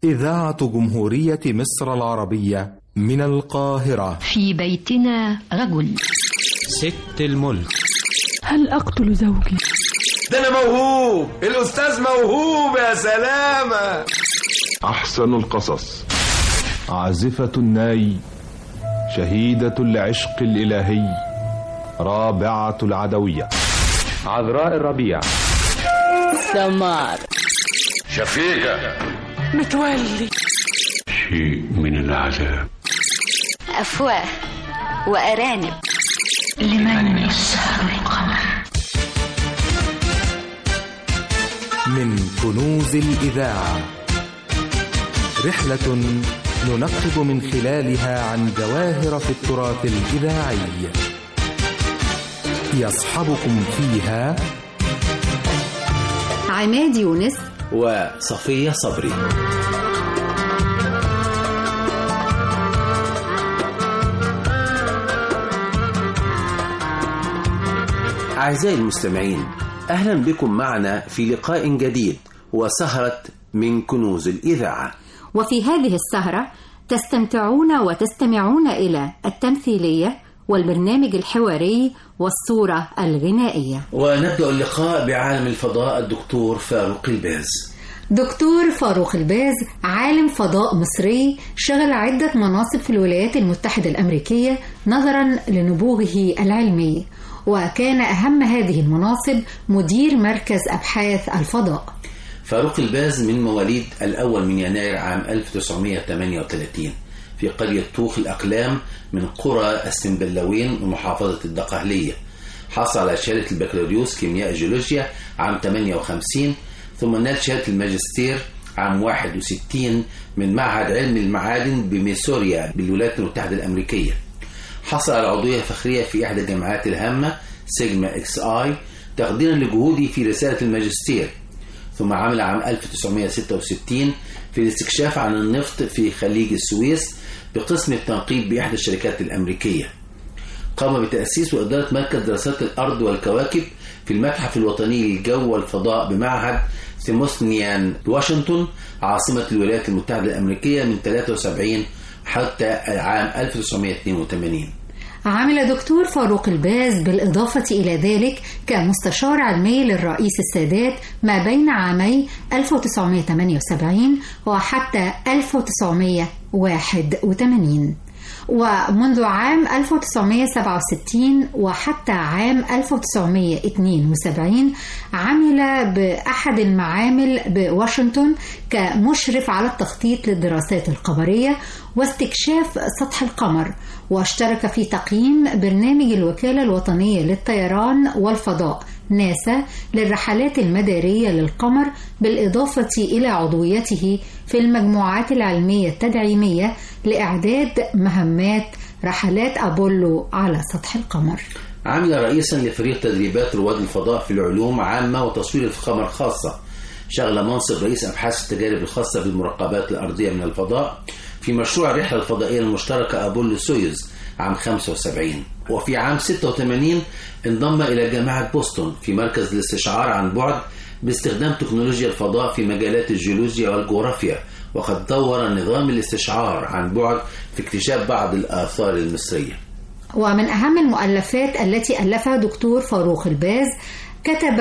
إذاعة جمهورية مصر العربية من القاهرة في بيتنا رجل ست الملك هل أقتل زوجي؟ ده أنا موهوب الأستاذ موهوب يا سلامة أحسن القصص عازفة الناي شهيدة العشق الإلهي رابعة العدوية عذراء الربيع سمار شفيقة متولي شيء من العذاب أفواه وأرانب لمن يسهر القمر من كنوز الإذاعة رحلة ننقب من خلالها عن جواهر في التراث الإذاعي يصحبكم فيها عماد يونس وصفية صبري أعزائي المستمعين أهلا بكم معنا في لقاء جديد وسهرة من كنوز الإذاعة وفي هذه السهرة تستمتعون وتستمعون إلى التمثيلية والبرنامج الحواري والصورة الغنائية ونبدأ اللقاء بعالم الفضاء الدكتور فاروق الباز دكتور فاروق الباز عالم فضاء مصري شغل عدة مناصب في الولايات المتحدة الأمريكية نظرا لنبوغه العلمي وكان أهم هذه المناصب مدير مركز أبحاث الفضاء فاروق الباز من مواليد الأول من يناير عام 1938 في قرية طوخ الأقلام من قرى السنبلاوين ومحافظة الدقهلية حصل على شهادة البكالوريوس كيمياء جيولوجيا عام 58 ثم نال شهادة الماجستير عام 61 من معهد علم المعادن بميسوريا بالولايات المتحدة الأمريكية حصل على عضوية فخرية في إحدى الجامعات الهامة سيجما إكس آي تقديرا لجهودي في رسالة الماجستير ثم عمل عام 1966 في الاستكشاف عن النفط في خليج السويس بقسم التنقيب بإحدى الشركات الأمريكية قام بتأسيس وإدارة مركز دراسات الأرض والكواكب في المتحف الوطني للجو والفضاء بمعهد ثيموثنيان واشنطن عاصمة الولايات المتحدة الأمريكية من 73 حتى عام 1982 عمل دكتور فاروق الباز بالإضافة إلى ذلك كمستشار علمي للرئيس السادات ما بين عامي 1978 وحتى 1981 ومنذ عام 1967 وحتى عام 1972 عمل بأحد المعامل بواشنطن كمشرف على التخطيط للدراسات القمرية واستكشاف سطح القمر واشترك في تقييم برنامج الوكالة الوطنية للطيران والفضاء ناسا للرحلات المدارية للقمر بالإضافة إلى عضويته في المجموعات العلمية التدعيمية لإعداد مهمات رحلات أبولو على سطح القمر عمل رئيسا لفريق تدريبات رواد الفضاء في العلوم عامة وتصوير القمر خاصة شغل منصب رئيس أبحاث التجارب الخاصة بالمراقبات الأرضية من الفضاء في مشروع الرحلة الفضائية المشتركة أبولو سويوز عام 75 وفي عام 86 انضم إلى جامعة بوسطن في مركز الاستشعار عن بعد باستخدام تكنولوجيا الفضاء في مجالات الجيولوجيا والجغرافيا وقد طور نظام الاستشعار عن بعد في اكتشاف بعض الآثار المصرية ومن أهم المؤلفات التي ألفها دكتور فاروق الباز كتب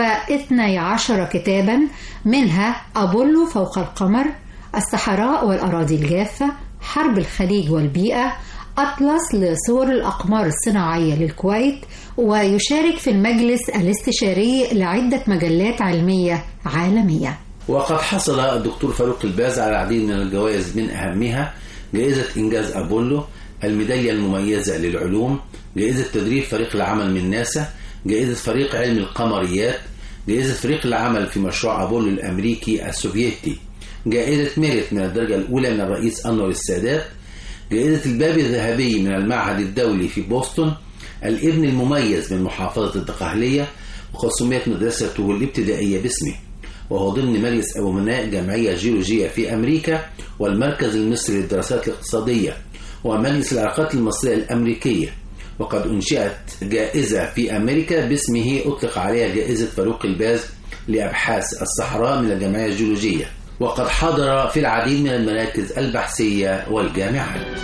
12 كتابا منها أبولو فوق القمر الصحراء والأراضي الجافة حرب الخليج والبيئة أطلس لصور الأقمار الصناعية للكويت ويشارك في المجلس الاستشاري لعدة مجلات علمية عالمية وقد حصل الدكتور فاروق الباز على العديد من الجوائز من أهمها جائزة إنجاز أبولو الميدالية المميزة للعلوم جائزة تدريب فريق العمل من ناسا جائزة فريق علم القمريات جائزة فريق العمل في مشروع أبولو الأمريكي السوفيتي جائزة ميريت من الدرجة الأولى من الرئيس أنور السادات جائزة الباب الذهبي من المعهد الدولي في بوسطن الابن المميز من محافظة الدقهلية وقد سميت مدرسته الابتدائية باسمه وهو ضمن مجلس أمناء جمعية جيولوجية في أمريكا والمركز المصري للدراسات الاقتصادية ومجلس العلاقات المصرية الأمريكية وقد أنشئت جائزة في أمريكا باسمه أطلق عليها جائزة فاروق الباز لأبحاث الصحراء من الجمعية الجيولوجية وقد حضر في العديد من المراكز البحثية والجامعات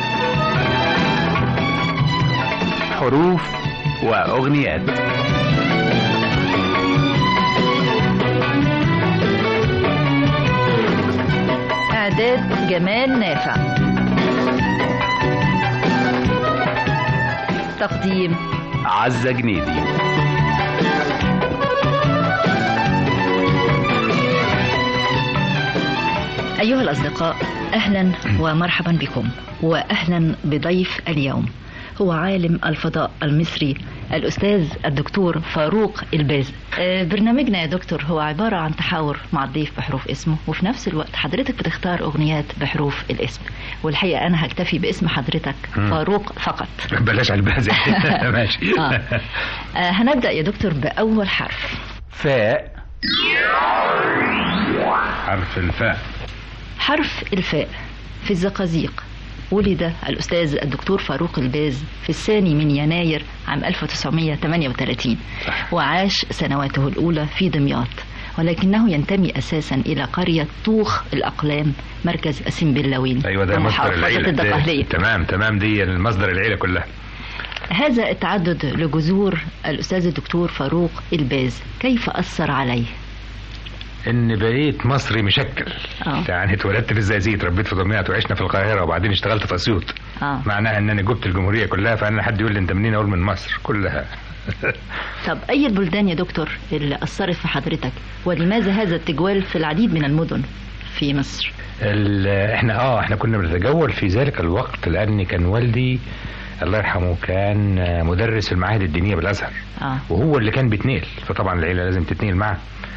حروف وأغنيات إعداد جمال نافع تقديم عزة جنيدي أيها الأصدقاء أهلا ومرحبا بكم وأهلا بضيف اليوم هو عالم الفضاء المصري الأستاذ الدكتور فاروق الباز آه، برنامجنا يا دكتور هو عبارة عن تحاور مع الضيف بحروف اسمه وفي نفس الوقت حضرتك بتختار أغنيات بحروف الاسم والحقيقة أنا هكتفي باسم حضرتك مم. فاروق فقط بلاش على الباز ماشي آه. آه، هنبدأ يا دكتور بأول حرف فاء حرف الفاء حرف الفاء في الزقازيق ولد الأستاذ الدكتور فاروق الباز في الثاني من يناير عام 1938 وعاش سنواته الأولى في دمياط ولكنه ينتمي أساسا إلى قرية طوخ الأقلام مركز السنبلاوين ايوه ده مصدر ومحافظة العيله ده- الدقهلية تمام تمام دي المصدر العيله كلها هذا التعدد لجذور الأستاذ الدكتور فاروق الباز كيف أثر عليه؟ ان بقيت مصري مشكل آه. يعني اتولدت في الزقازيق اتربيت في دمياط وعشنا في القاهره وبعدين اشتغلت في اسيوط آه. معناها ان انا جبت الجمهوريه كلها فانا حد يقول لي انت منين اقول من مصر كلها طب أي البلدان يا دكتور اللي أثرت في حضرتك ولماذا هذا التجوال في العديد من المدن في مصر؟ ال- احنا اه احنا كنا بنتجول في ذلك الوقت لان كان والدي الله يرحمه كان آه، مدرس في المعاهد الدينيه بالازهر آه. وهو اللي كان بيتنقل فطبعا العيله لازم تتنقل معاه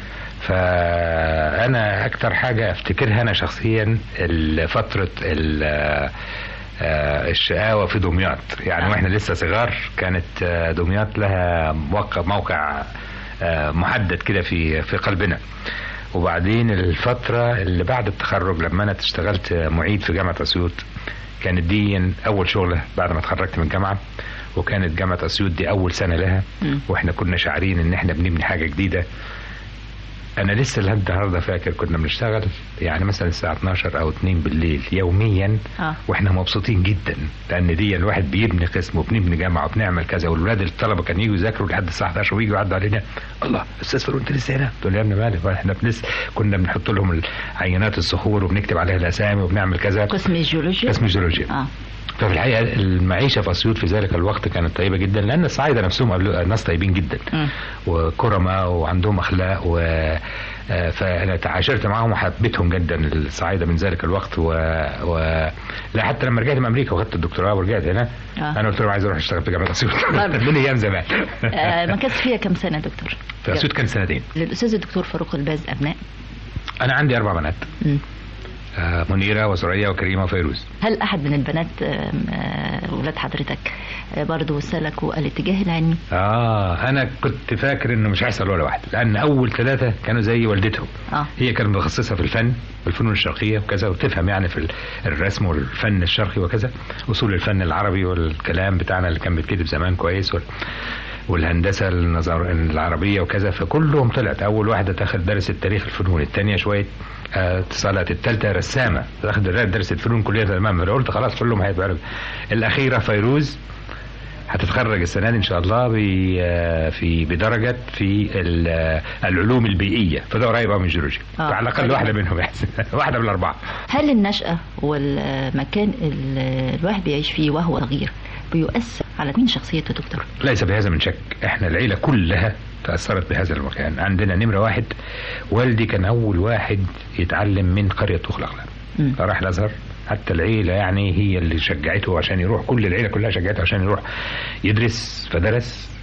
فانا اكتر حاجه افتكرها انا شخصيا ال- فتره ال- آه، الشقاوة في دمياط يعني واحنا لسه صغار كانت آه، دمياط لها موقع, موقع آه، محدد كده في في قلبنا وبعدين الفترة اللي بعد التخرج لما أنا اشتغلت معيد في جامعة أسيوط كانت دي أول شغلة بعد ما اتخرجت من الجامعة وكانت جامعة أسيوط دي أول سنة لها مم. وإحنا كنا شاعرين إن إحنا بنبني حاجة جديدة أنا لسه لحد النهاردة فاكر كنا بنشتغل يعني مثلا الساعة 12 أو 2 بالليل يوميا آه. واحنا مبسوطين جدا لان دي الواحد بيبني قسم وبنبني جامعه وبنعمل كذا والولاد الطلبه كانوا يجوا يذاكروا لحد الساعه 11 ويجوا يعدوا علينا الله استاذ فاروق انت لسه هنا؟ تقول لي يا ابني مالك احنا لسه كنا بنحط لهم عينات الصخور وبنكتب عليها الاسامي وبنعمل كذا قسم الجيولوجيا قسم الجيولوجيا آه. ففي الحقيقه المعيشه في اسيوط في ذلك الوقت كانت طيبه جدا لان الصعايده نفسهم قبل- ناس طيبين جدا مم. وكرماء وعندهم اخلاق و آه، فانا تعاشرت معاهم وحبيتهم جدا الصعايده من ذلك الوقت و... و... لا حتى لما رجعت من امريكا وخدت الدكتوراه ورجعت هنا آه. انا قلت لهم عايز اروح اشتغل في جامعه اسيوط برضه. من ايام زمان آه، مكثت فيها كم سنة يا دكتور؟ في اسيوط كان سنتين للأستاذ الدكتور فاروق الباز أبناء انا عندي اربع بنات مم. آه، منيره وسوريا وكريمه وفيروز هل أحد من البنات آم، آه، ولاد حضرتك آه، برضو سلكوا الاتجاه العلمي؟ اه انا كنت فاكر انه مش هيحصل ولا واحد لان اول ثلاثه كانوا زي والدتهم آه. هي كانت متخصصه في الفن والفنون الشرقيه وكذا وتفهم يعني في ال- الرسم والفن الشرقي وكذا اصول الفن العربي والكلام بتاعنا اللي كان بيتكتب زمان كويس وال والهندسه النظر العربيه وكذا فكلهم طلعت اول واحده تاخد درس التاريخ الفنون الثانيه شويه آه، اتصالات الثالثه رسامه تاخد درس الفنون كليه تمام قلت خلاص كلهم هيبقى الاخيره فيروز هتتخرج السنه دي ان شاء الله ب- آه، في بدرجه في ال- آه، العلوم البيئيه فده قريب أوي من الجيولوجيا آه، فعلى الاقل طيب. واحده منهم بس واحده من الاربعه هل النشأة والمكان اللي الواحد بيعيش فيه وهو صغير بيؤثر على مين شخصيته يا دكتور؟ ليس بهذا من شك احنا العيله كلها تاثرت بهذا المكان عندنا نمره واحد والدي كان اول واحد يتعلم من قريه طوخ الاقلام مم. راح الازهر حتى العيله يعني هي اللي شجعته عشان يروح كل العيله كلها شجعته عشان يروح يدرس فدرس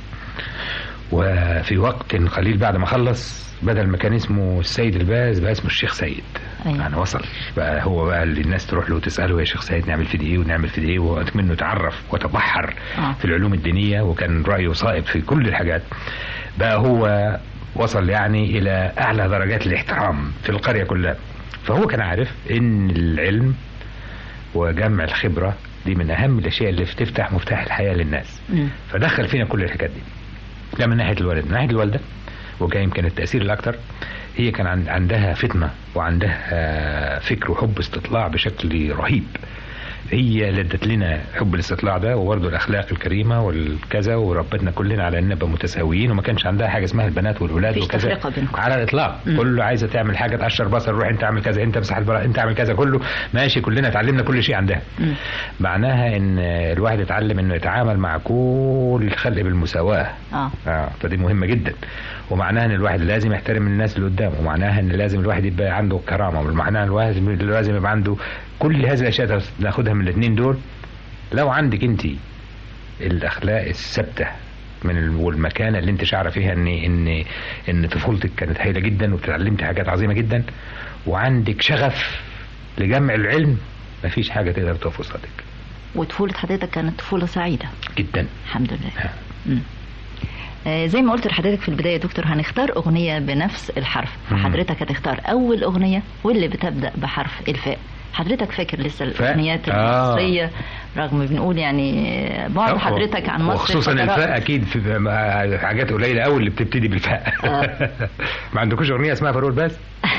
وفي وقت قليل بعد ما خلص بدل ما كان اسمه السيد الباز بقى اسمه الشيخ سيد أيوة. يعني وصل بقى هو بقى اللي الناس تروح له وتساله يا شيخ سيد نعمل في دي ايه ونعمل في دي ايه وقت منه تعرف وتبحر آه. في العلوم الدينيه وكان رايه صائب في كل الحاجات بقى هو وصل يعني الى اعلى درجات الاحترام في القريه كلها فهو كان عارف ان العلم وجمع الخبره دي من اهم الاشياء اللي بتفتح مفتاح الحياه للناس مم. فدخل فينا كل الحاجات دي ده من ناحيه الوالد من ناحيه الوالده وكان يمكن التاثير الاكثر هي كان عن- عندها فتنة وعندها فكر وحب استطلاع بشكل رهيب هي اللي ادت لنا حب الاستطلاع ده وبرضه الاخلاق الكريمه والكذا وربتنا كلنا على ان نبقى متساويين وما كانش عندها حاجه اسمها البنات والولاد مفيش وكذا تفرقة بينكم. على الاطلاق مم. كله عايزه تعمل حاجه تقشر بصل روح انت اعمل كذا انت امسح البراء انت اعمل كذا كله ماشي كلنا اتعلمنا كل شيء عندها مم. معناها ان الواحد يتعلم انه يتعامل مع كل الخلق بالمساواه اه اه فدي مهمه جدا ومعناها ان الواحد لازم يحترم الناس اللي قدامه ومعناها ان لازم الواحد يبقى عنده كرامه ومعناها ان الواحد لازم يبقى عنده كل هذه الاشياء ناخدها من الاثنين دول لو عندك انت الاخلاق الثابته من ال- والمكانه اللي انت شعره فيها ان ان ان طفولتك كانت هايله جدا وتعلمتي حاجات عظيمه جدا وعندك شغف لجمع العلم مفيش حاجه تقدر تقف قصادك وطفولة حضرتك كانت طفولة سعيدة جدا الحمد لله مم. آه، زي ما قلت لحضرتك في البداية يا دكتور هنختار أغنية بنفس الحرف مم. فحضرتك هتختار أول أغنية واللي بتبدأ بحرف الفاء حضرتك فاكر لسه الأغنيات آه. المصرية رغم بنقول يعني آه، بعد حضرتك عن مصر وخصوصا فترات. الفاء اكيد في مع حاجات قليله قوي اللي بتبتدي بالفاء ما عندكوش اغنيه اسمها فاروق الباز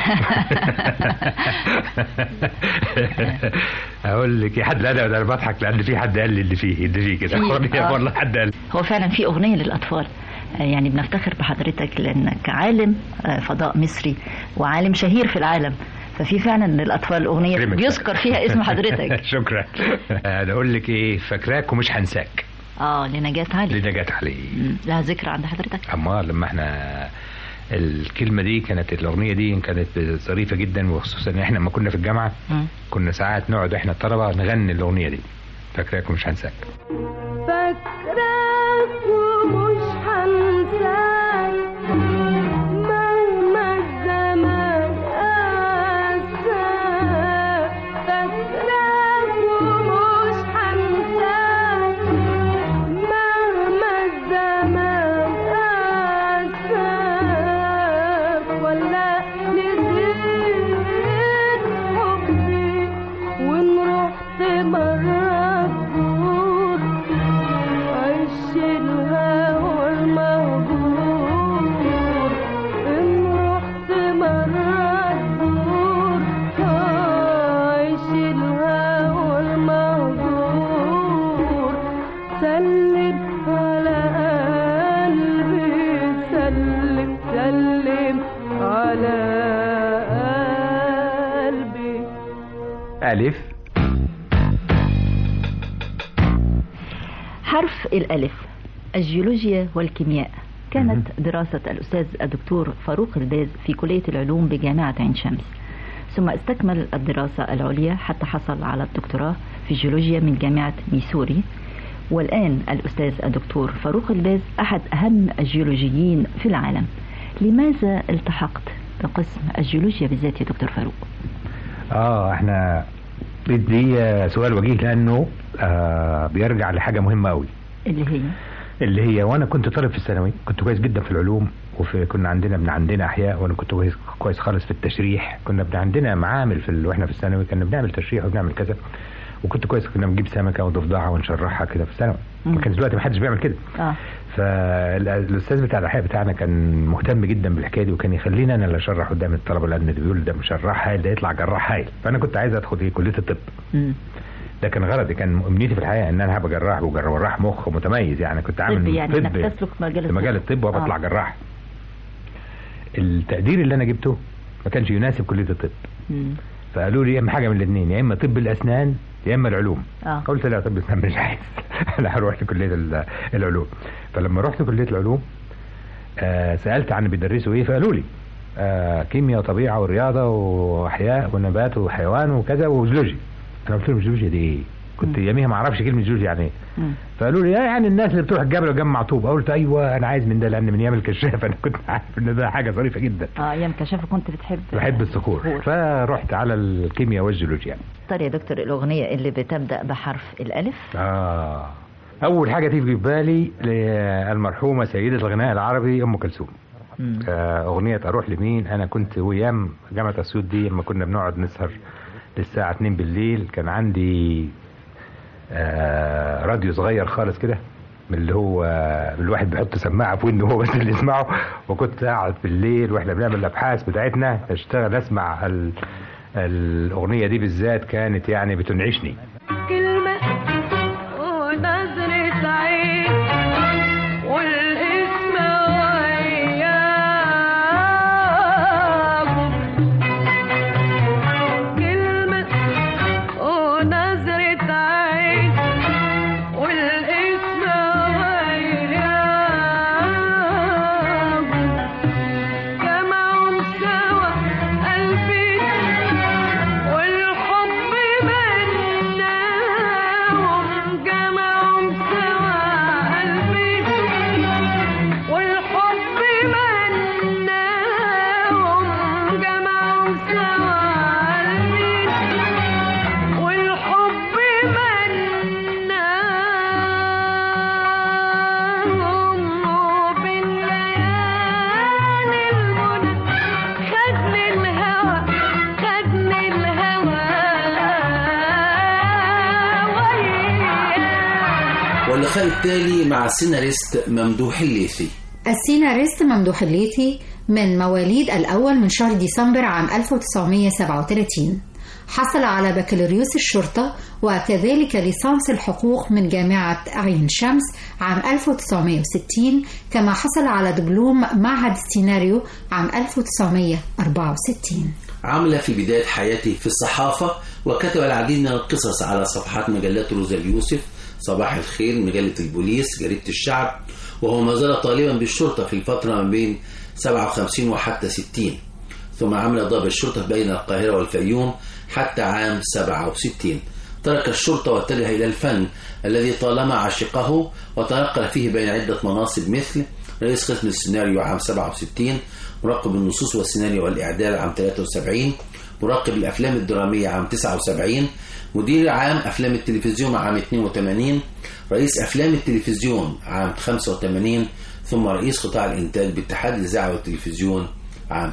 اقول لك يا حد لا ده انا بضحك لان في حد قال لي اللي فيه اللي فيه كده في- اغنيه آه. والله حد قال هو فعلا في أغنية للأطفال آه، يعني بنفتخر بحضرتك لأنك عالم آه، فضاء مصري وعالم شهير في العالم ففي فعلا للأطفال أغنية كريمك. بيذكر فيها اسم حضرتك شكرا انا اقول لك ايه فاكراك ومش هنساك اه لنجاة علي لنجاة علي مم. لها ذكر عند حضرتك اما لما احنا الكلمة دي كانت الأغنية دي كانت ظريفة جدا وخصوصا إن إحنا لما كنا في الجامعة مم. كنا ساعات نقعد إحنا الطلبة نغني الأغنية دي فاكراكم مش هنساك فاكراك ومش هنساك مهما الزمان قاساك فاكراك ومش هنساك مهما الزمان قاساك ولا نسيت حبي وان رحت مرة تزور عش الهوى المهجور إن رحت مرة تزور عش الهوى المهجور سلم على قلبي سلم سلم على قلبي ألف حرف الألف الجيولوجيا والكيمياء كانت دراسة الأستاذ الدكتور فاروق الباز في كلية العلوم بجامعة عين شمس ثم استكمل الدراسة العليا حتى حصل على الدكتوراه في الجيولوجيا من جامعة ميسوري والآن الأستاذ الدكتور فاروق الباز أحد أهم الجيولوجيين في العالم لماذا التحقت بقسم الجيولوجيا بالذات يا دكتور فاروق؟ آه إحنا دي سؤال وجيه لأنه آه بيرجع لحاجة مهمة أوي اللي هي اللي هي وانا كنت طالب في الثانوي كنت كويس جدا في العلوم وفي كنا عندنا ابن عندنا احياء وانا كنت كويس كويس خالص في التشريح كنا ابن عندنا معامل في ال... واحنا في الثانوي كنا بنعمل تشريح وبنعمل كذا وكنت كويس كنا بنجيب سمكه وضفدعه ونشرحها كده في الثانوي ما كانش دلوقتي ما حدش بيعمل كده اه فالاستاذ بتاع الاحياء بتاعنا كان مهتم جدا بالحكايه دي وكان يخلينا انا اللي اشرح قدام الطلبه لان اللي بيقول ده مشرح هايل ده يطلع جراح هايل فانا كنت عايز ادخل ايه كليه الطب مم. ده كان غرضي كان امنيتي في الحياه ان انا هبقى جراح وجراح مخ متميز يعني كنت عامل طب يعني انك طب تسلك مجال في مجال الطب وبطلع آه. جراح التقدير اللي انا جبته ما كانش يناسب كليه الطب مم. فقالوا لي يا اما حاجه من الاثنين يا اما طب الاسنان يا اما العلوم اه قلت لا طب الاسنان مش عايز انا هروح لكليه ال- العلوم فلما رحت كليه العلوم آه سالت عن بيدرسوا ايه فقالوا لي آه كيمياء وطبيعه ورياضه واحياء ونبات وحيوان وكذا وجيولوجيا انا قلت لهم الجيولوجيا دي ايه كنت يوميها ما اعرفش كلمه جيولوجيا يعني ايه مم. فقالوا لي آه يعني الناس اللي بتروح الجبل وجمع طوب قلت ايوه انا عايز من ده لان من ايام الكشاف انا كنت عارف ان ده حاجه ظريفه جدا اه ايام كشافه كنت بتحب بحب الصخور فرحت على الكيمياء والجيولوجيا طيب يا دكتور الأغنية اللي بتبدأ بحرف الألف آه أول حاجة تيجي في بالي المرحومة سيدة الغناء العربي أم كلثوم مم. آه أغنية أروح لمين أنا كنت وأيام جامعة أسيوط دي لما كنا بنقعد نسهر للساعة 2 بالليل كان عندي آه راديو صغير خالص كده من اللي هو الواحد بيحط سماعه في ودنه هو بس اللي يسمعه وكنت قاعد بالليل واحنا بنعمل الابحاث بتاعتنا اشتغل اسمع ال... الاغنيه دي بالذات كانت يعني بتنعشني كلمة ونظرة عين والاسم وياكم كلمة ونظرة عين والاسم وياكم جمعهم سوا قلبي والحب بناهم جمعهم سوا قلبي والحب بناهم جمعهم سوا قلبي والحب بناهم وبالليالي المنى خدني الهوى خدني الهوى وياه واللقاء التالي مع السيناريست ممدوح الليثي السيناريست ممدوح الليثي من مواليد الأول من شهر ديسمبر عام 1937 حصل على بكالوريوس الشرطة وكذلك ليسانس الحقوق من جامعة عين شمس عام 1960 كما حصل على دبلوم معهد السيناريو عام 1964 عمل في بداية حياته في الصحافة وكتب العديد من القصص على صفحات مجلات روزا اليوسف صباح الخير مجلة البوليس جريدة الشعب وهو ما زال طالبا بالشرطة في الفترة ما بين 57 وحتى 60 ثم عمل ضابط الشرطة بين القاهرة والفيوم حتى عام 67 ترك الشرطة واتجه إلى الفن الذي طالما عشقه وتنقل فيه بين عدة مناصب مثل رئيس قسم السيناريو عام 67 مراقب النصوص والسيناريو والإعداد عام 73 مراقب الأفلام الدرامية عام 79 مدير عام أفلام التلفزيون عام 82 رئيس أفلام التلفزيون عام 85 ثم رئيس قطاع الإنتاج باتحاد الإذاعة والتلفزيون عام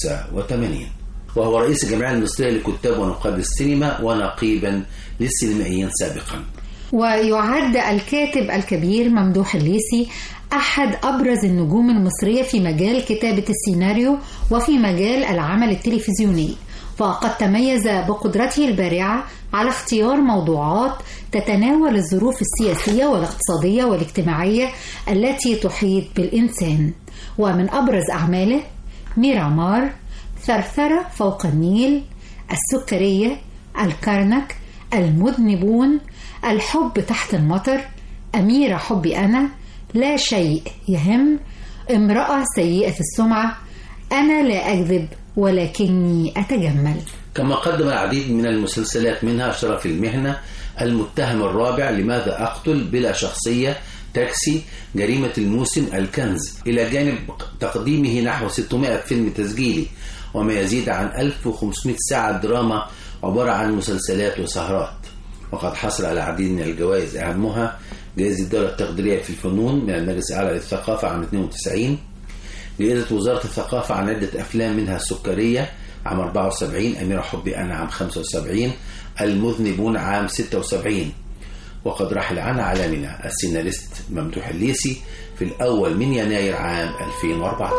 85 وهو رئيس الجمعية المصرية لكتاب ونقاد السينما ونقيبا للسينمائيين سابقا ويعد الكاتب الكبير ممدوح الليثي أحد أبرز النجوم المصرية في مجال كتابة السيناريو وفي مجال العمل التلفزيوني فقد تميز بقدرته البارعة على اختيار موضوعات تتناول الظروف السياسية والاقتصادية والاجتماعية التي تحيط بالإنسان ومن أبرز أعماله ميرامار ثرثرة فوق النيل السكرية الكرنك المذنبون الحب تحت المطر أميرة حبي أنا لا شيء يهم امرأة سيئة السمعة أنا لا أكذب ولكني أتجمل كما قدم العديد من المسلسلات منها شرف المهنة المتهم الرابع لماذا أقتل بلا شخصية تاكسي جريمة الموسم الكنز إلى جانب تقديمه نحو 600 فيلم تسجيلي وما يزيد عن 1500 ساعة دراما عبارة عن مسلسلات وسهرات وقد حصل على العديد من الجوائز أهمها جائزة الدولة التقديرية في الفنون من المجلس الأعلى للثقافة عام 92 جائزة وزارة الثقافة عن عدة أفلام منها السكرية عام 74 أميرة حبي أنا عام 75 المذنبون عام 76 وقد رحل عن عالمنا السيناريست ممدوح الليسي في الأول من يناير عام 2014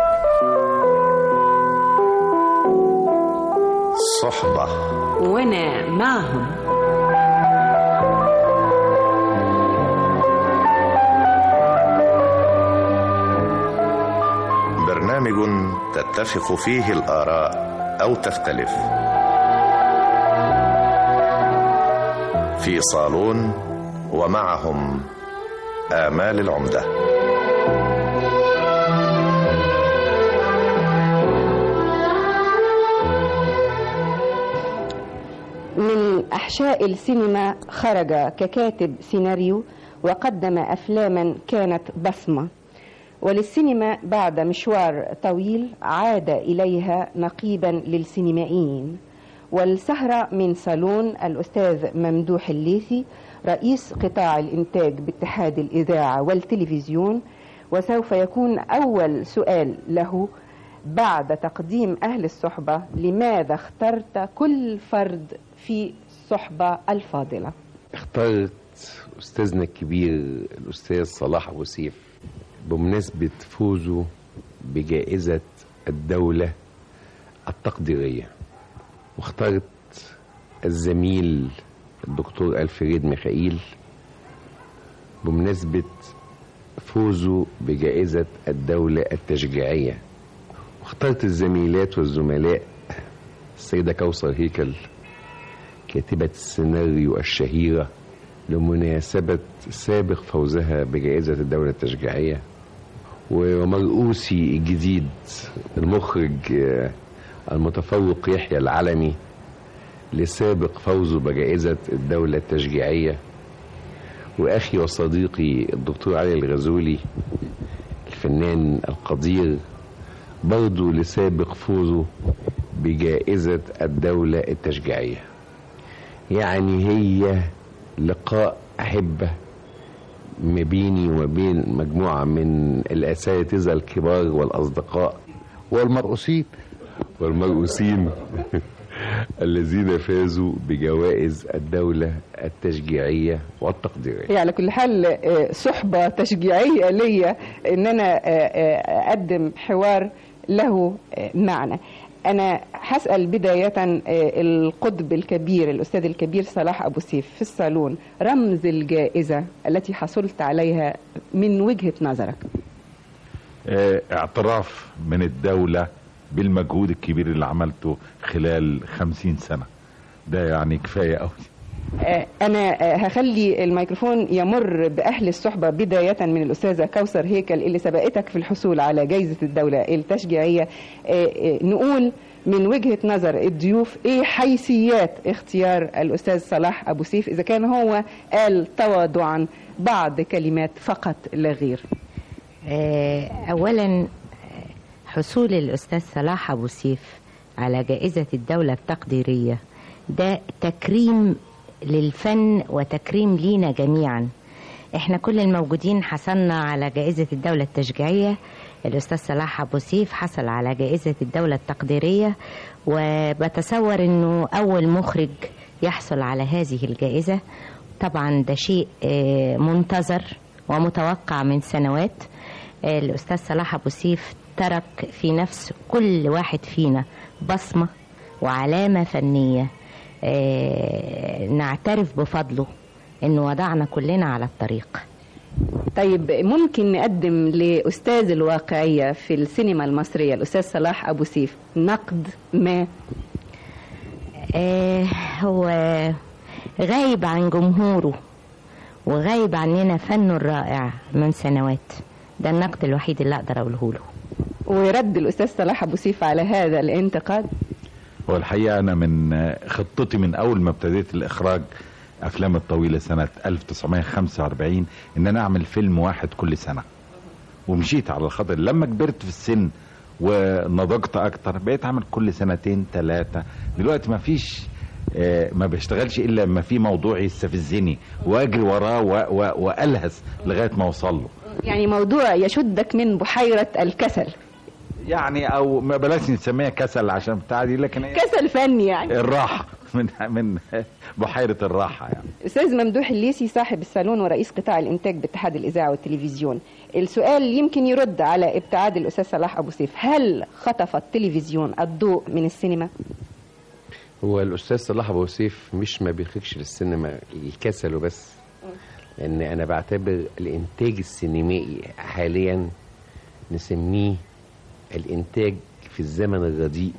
صحبة وأنا معهم برنامج تتفق فيه الآراء أو تختلف في صالون ومعهم آمال العمده من أحشاء السينما خرج ككاتب سيناريو وقدم أفلاما كانت بصمة وللسينما بعد مشوار طويل عاد إليها نقيبا للسينمائيين والسهرة من صالون الأستاذ ممدوح الليثي رئيس قطاع الإنتاج باتحاد الإذاعة والتلفزيون وسوف يكون أول سؤال له بعد تقديم أهل الصحبة لماذا اخترت كل فرد في الصحبة الفاضلة اخترت أستاذنا الكبير الأستاذ صلاح أبو سيف بمناسبة فوزه بجائزة الدولة التقديرية واخترت الزميل الدكتور ألفريد ميخائيل بمناسبة فوزه بجائزة الدولة التشجيعية واخترت الزميلات والزملاء السيدة كوثر هيكل كاتبة السيناريو الشهيرة لمناسبة سابق فوزها بجائزة الدولة التشجيعية ومرؤوسي الجديد المخرج آه، المتفوق يحيى العلمي لسابق فوزه بجائزة الدولة التشجيعية وأخي وصديقي الدكتور علي الغزولي الفنان القدير برضه لسابق فوزه بجائزة الدولة التشجيعية يعني هي لقاء أحبة ما بيني وما بين مجموعة من الأساتذة الكبار والأصدقاء والمرؤوسين والمرؤوسين الذين فازوا بجوائز الدولة التشجيعية والتقديرية هي على كل حال آه، صحبة تشجيعية ليا ان انا آه، آه، اقدم حوار له آه، معنى انا هسأل بداية آه، القطب الكبير الاستاذ الكبير صلاح ابو سيف في الصالون رمز الجائزة التي حصلت عليها من وجهة نظرك آه، اعتراف من الدولة بالمجهود الكبير اللي عملته خلال خمسين سنة ده يعني كفاية قوي آه، أنا آه، هخلي الميكروفون يمر بأهل الصحبة بداية من الأستاذة كوثر هيكل اللي سبقتك في الحصول على جائزة الدولة التشجيعية آه، آه، نقول من وجهة نظر الضيوف إيه حيثيات اختيار الأستاذ صلاح أبو سيف إذا كان هو قال تواضعا بعض كلمات فقط لا غير آه، أولا حصول الأستاذ صلاح أبو سيف على جائزة الدولة التقديرية ده تكريم للفن وتكريم لينا جميعا احنا كل الموجودين حصلنا على جائزة الدولة التشجيعية الأستاذ صلاح أبو سيف حصل على جائزة الدولة التقديرية وبتصور أنه أول مخرج يحصل على هذه الجائزة طبعا ده شيء آه، منتظر ومتوقع من سنوات آه، الأستاذ صلاح أبو سيف ترك في نفس كل واحد فينا بصمة وعلامة فنية آه، نعترف بفضله انه وضعنا كلنا على الطريق طيب ممكن نقدم لأستاذ الواقعية في السينما المصرية الأستاذ صلاح أبو سيف نقد ما آه هو غايب عن جمهوره وغايب عننا فنه الرائع من سنوات ده النقد الوحيد اللي اقدر اقوله له ورد الأستاذ صلاح أبو سيف على هذا الانتقاد هو الحقيقة أنا من آه، خطتي من أول ما ابتديت الإخراج أفلام الطويلة سنة 1945 إن أنا أعمل فيلم واحد كل سنة ومشيت على الخطر لما كبرت في السن ونضجت أكتر بقيت أعمل كل سنتين ثلاثة دلوقتي ما فيش آه، ما بشتغلش الا لما في موضوع يستفزني واجري وراه و- و- والهس لغايه ما اوصل له يعني موضوع يشدك من بحيرة الكسل يعني او ما بلاش نسميها كسل عشان بتاع دي لكن هي كسل فني يعني الراحه من من بحيره الراحه يعني أستاذ ممدوح الليسي صاحب الصالون ورئيس قطاع الإنتاج باتحاد الإذاعة والتلفزيون السؤال يمكن يرد على ابتعاد الأستاذ صلاح أبو سيف هل خطف التلفزيون الضوء من السينما؟ هو الأستاذ صلاح أبو سيف مش ما بيخرجش للسينما الكسل وبس لأن أنا بعتبر الإنتاج السينمائي حاليا نسميه الإنتاج في الزمن الرديء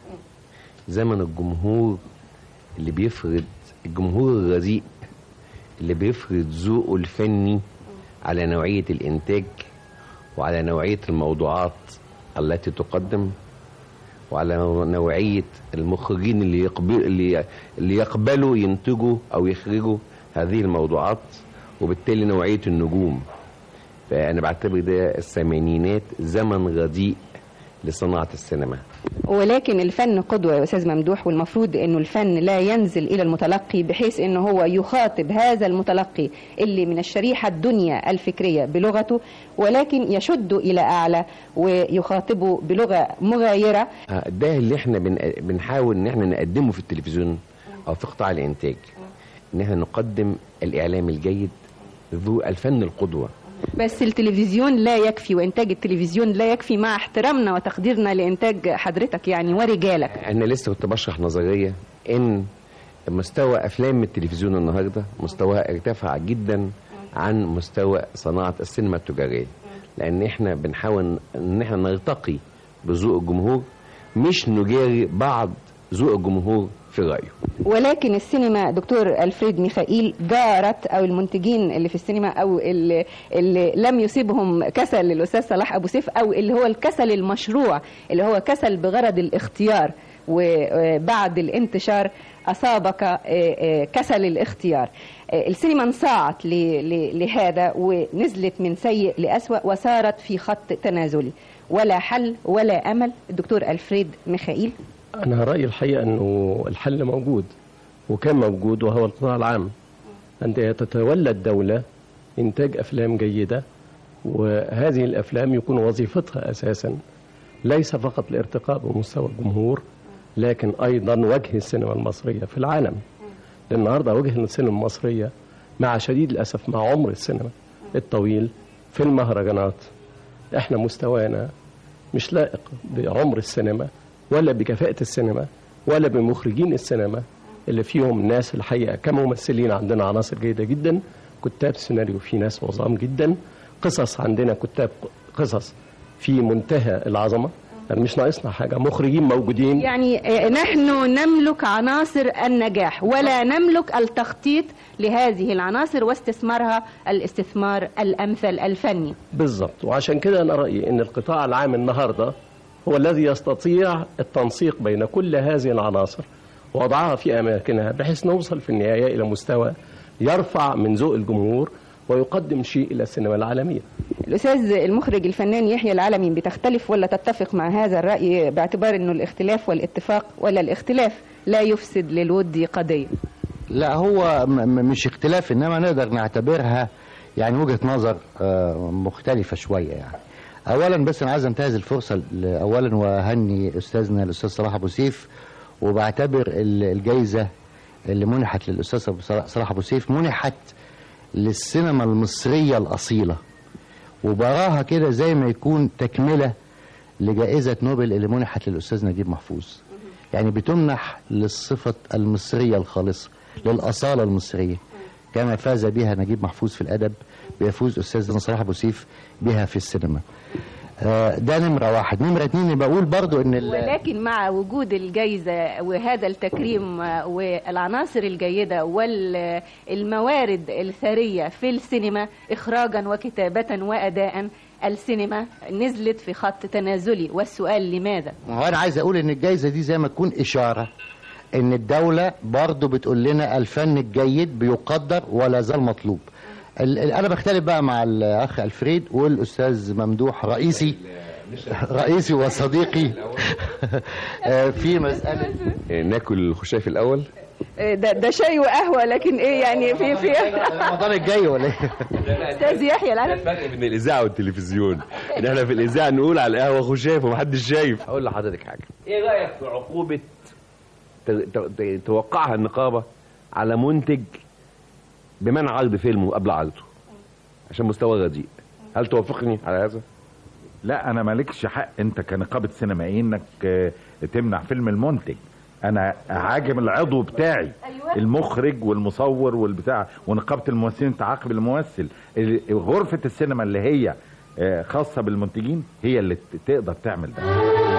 زمن الجمهور اللي بيفرض الجمهور الرديء اللي بيفرض ذوقه الفني على نوعية الإنتاج وعلى نوعية الموضوعات التي تقدم وعلى نوعية المخرجين اللي يقبل اللي اللي يقبلوا ينتجوا أو يخرجوا هذه الموضوعات وبالتالي نوعية النجوم فأنا بعتبر ده الثمانينات زمن رديء لصناعة السينما ولكن الفن قدوة يا أستاذ ممدوح والمفروض أنه الفن لا ينزل إلى المتلقي بحيث أنه هو يخاطب هذا المتلقي اللي من الشريحة الدنيا الفكرية بلغته ولكن يشد إلى أعلى ويخاطبه بلغة مغايرة ده اللي احنا بن... بنحاول ان احنا نقدمه في التلفزيون او في قطاع الانتاج ان احنا نقدم الاعلام الجيد ذو الفن القدوه بس التلفزيون لا يكفي وإنتاج التلفزيون لا يكفي مع احترامنا وتقديرنا لإنتاج حضرتك يعني ورجالك انا لسه كنت بشرح نظريه ان مستوى افلام التلفزيون النهارده مستواها ارتفع جدا عن مستوى صناعه السينما التجاريه لان احنا بنحاول ان احنا نرتقي بذوق الجمهور مش نجاري بعض ذوق الجمهور في رايه ولكن السينما دكتور الفريد ميخائيل جارت او المنتجين اللي في السينما او اللي, اللي لم يصيبهم كسل للاستاذ صلاح ابو سيف او اللي هو الكسل المشروع اللي هو كسل بغرض الاختيار وبعد الانتشار اصابك كسل الاختيار السينما انصاعت ل- ل- لهذا ونزلت من سيء لأسوأ وصارت في خط تنازلي ولا حل ولا امل الدكتور الفريد ميخائيل أنا رأيي الحقيقة أنه الحل موجود وكان موجود وهو القطاع العام عندما تتولى الدولة إنتاج أفلام جيدة وهذه الأفلام يكون وظيفتها أساسا ليس فقط الارتقاء بمستوى الجمهور لكن أيضا وجه السينما المصرية في العالم لأن النهاردة وجه السينما المصرية مع شديد الأسف مع عمر السينما الطويل في المهرجانات احنا مستوانا مش لائق بعمر السينما ولا بكفاءة السينما ولا بمخرجين السينما اللي فيهم ناس الحقيقة كممثلين عندنا عناصر جيدة جدا كتاب سيناريو في ناس عظام جدا قصص عندنا كتاب قصص في منتهى العظمة يعني مش ناقصنا حاجة مخرجين موجودين يعني آه، نحن نملك عناصر النجاح ولا نملك التخطيط لهذه العناصر واستثمارها الاستثمار الامثل الفني بالظبط وعشان كده أنا رأيي أن القطاع العام النهاردة هو الذي يستطيع التنسيق بين كل هذه العناصر ووضعها في أماكنها بحيث نوصل في النهاية إلى مستوى يرفع من ذوق الجمهور ويقدم شيء إلى السينما العالمية الأستاذ المخرج الفنان يحيى العالمي بتختلف ولا تتفق مع هذا الرأي باعتبار أنه الاختلاف والاتفاق ولا الاختلاف لا يفسد للود قضية لا هو م- م- مش اختلاف انما نقدر نعتبرها يعني وجهة نظر آه، مختلفة شوية يعني اولا بس انا عايز انتهز الفرصة ل- اولا واهني استاذنا الاستاذ صلاح ابو سيف وبعتبر ال- الجايزة اللي منحت للاستاذ أبو صلاح- صلاح ابو سيف منحت للسينما المصرية الاصيلة وبراها كده زي ما يكون تكملة لجائزة نوبل اللي منحت للأستاذ نجيب محفوظ يعني بتمنح للصفة المصرية الخالصة للأصالة المصرية كما فاز بها نجيب محفوظ في الأدب بيفوز أستاذ صلاح أبو سيف بها في السينما آه، ده نمرة واحد نمرة اتنين بقول برضو ان ال- ولكن مع وجود الجائزة وهذا التكريم والعناصر الجيدة والموارد الثرية في السينما إخراجا وكتابة وأداء السينما نزلت في خط تنازلي والسؤال لماذا؟ ما هو انا عايز اقول ان الجايزه دي زي ما تكون اشاره ان الدوله برضو بتقول لنا الفن الجيد بيقدر ولا زال مطلوب ال- ال- انا بختلف بقى مع الاخ الفريد والاستاذ ممدوح رئيسي رئيسي وصديقي آه، في مساله ناكل الخشاف الاول ده, ده شاي وقهوة لكن إيه يعني في في رمضان الجاي ولا ايه؟ أستاذ يحيى العالم الفرق بين الاذاعه والتلفزيون ان احنا في الاذاعه نقول على القهوه خشاف ومحدش شايف اقول لحضرتك حاجه ايه رايك في عقوبه ت- ت- ت- توقعها النقابه على منتج بمنع عرض فيلمه قبل عرضه عشان مستوى رديء هل توافقني على هذا لا انا مالكش حق انت كنقابه سينمائيين انك آه، تمنع فيلم المنتج انا هاجم العضو بتاعي المخرج والمصور والبتاع ونقابه الممثلين تعاقب الممثل ال- غرفه السينما اللي هي آه، خاصه بالمنتجين هي اللي ت- تقدر تعمل ده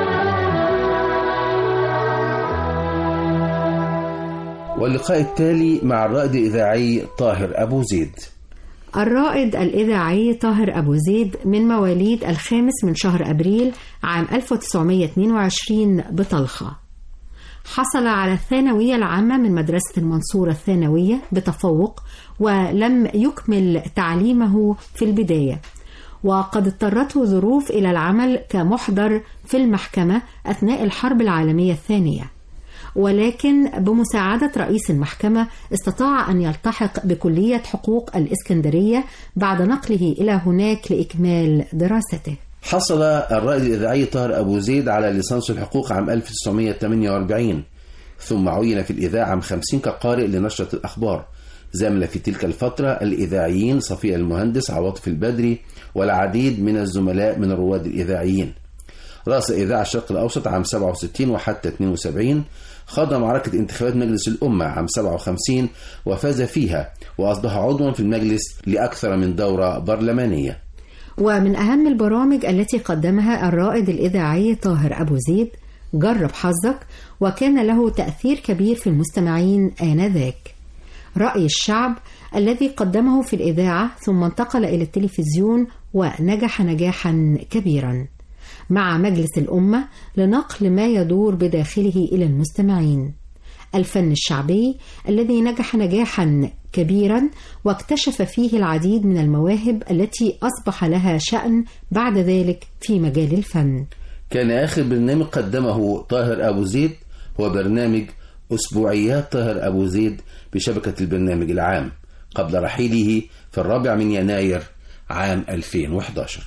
واللقاء التالي مع الرائد الإذاعي طاهر أبو زيد الرائد الإذاعي طاهر أبو زيد من مواليد الخامس من شهر أبريل عام 1922 بطلخة حصل على الثانوية العامة من مدرسة المنصورة الثانوية بتفوق ولم يكمل تعليمه في البداية وقد اضطرته ظروف إلى العمل كمحضر في المحكمة أثناء الحرب العالمية الثانية ولكن بمساعدة رئيس المحكمة استطاع أن يلتحق بكلية حقوق الإسكندرية بعد نقله إلى هناك لإكمال دراسته حصل الرائد الإذاعي طاهر أبو زيد على ليسانس الحقوق عام 1948 ثم عين في الإذاعة عام 50 كقارئ لنشرة الأخبار زمل في تلك الفترة الإذاعيين صفية المهندس عواطف البدري والعديد من الزملاء من الرواد الإذاعيين رأس إذاعة الشرق الأوسط عام 67 وحتى 72 خاض معركة انتخابات مجلس الأمة عام 57 وفاز فيها وأصبح عضوا في المجلس لأكثر من دورة برلمانية ومن أهم البرامج التي قدمها الرائد الإذاعي طاهر أبو زيد جرب حظك وكان له تأثير كبير في المستمعين آنذاك رأي الشعب الذي قدمه في الإذاعة ثم انتقل إلى التلفزيون ونجح نجاحا كبيرا مع مجلس الأمة لنقل ما يدور بداخله إلى المستمعين الفن الشعبي الذي نجح نجاحا كبيرا واكتشف فيه العديد من المواهب التي أصبح لها شأن بعد ذلك في مجال الفن كان آخر برنامج قدمه طاهر أبو زيد هو برنامج أسبوعيات طاهر أبو زيد بشبكة البرنامج العام قبل رحيله في الرابع من يناير عام 2011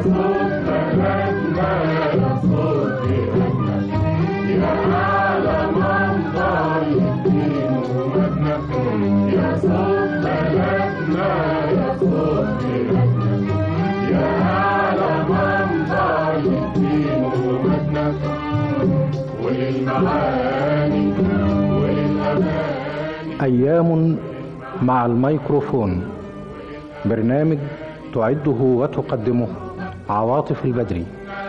أيام مع الميكروفون برنامج تعده وتقدمه عواطف البدري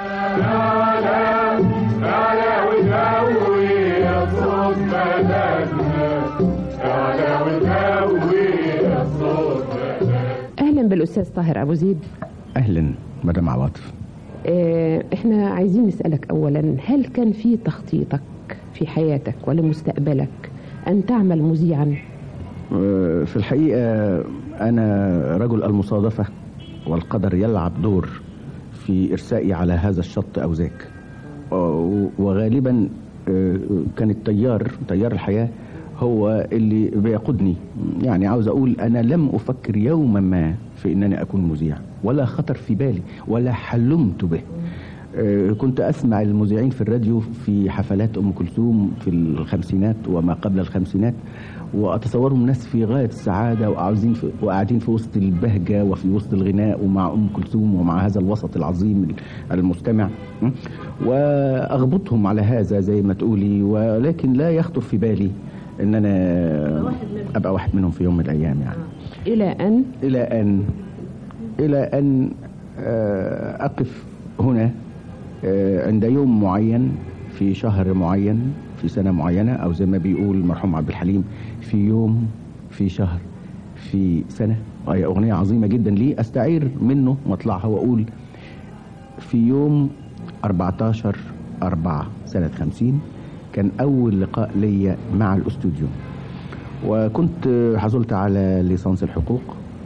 اهلا بالاستاذ طاهر ابو زيد اهلا مدام عواطف آه، احنا عايزين نسالك اولا هل كان في تخطيطك في حياتك ولمستقبلك ان تعمل مذيعا آه، في الحقيقه انا رجل المصادفه والقدر يلعب دور في ارسائي على هذا الشط او ذاك آه، وغالبا آه، كان التيار تيار الحياه هو اللي بيقودني يعني عاوز اقول انا لم افكر يوما ما في انني اكون مذيع ولا خطر في بالي ولا حلمت به آه، كنت اسمع المذيعين في الراديو في حفلات ام كلثوم في الخمسينات وما قبل الخمسينات واتصورهم ناس في غايه السعاده وقاعدين في وقاعدين في وسط البهجه وفي وسط الغناء ومع ام كلثوم ومع هذا الوسط العظيم المستمع م? واغبطهم على هذا زي ما تقولي ولكن لا يخطر في بالي ان انا ابقى واحد منهم في يوم من الايام يعني الى ان الى ان الى ان آه، اقف هنا آه، عند يوم معين في شهر معين في سنه معينه او زي ما بيقول المرحوم عبد الحليم في يوم في شهر في سنه وهي اغنيه عظيمه جدا لي استعير منه واطلعها واقول في يوم 14 4 سنه 50 كان اول لقاء ليا مع الاستوديو وكنت حصلت على ليسانس الحقوق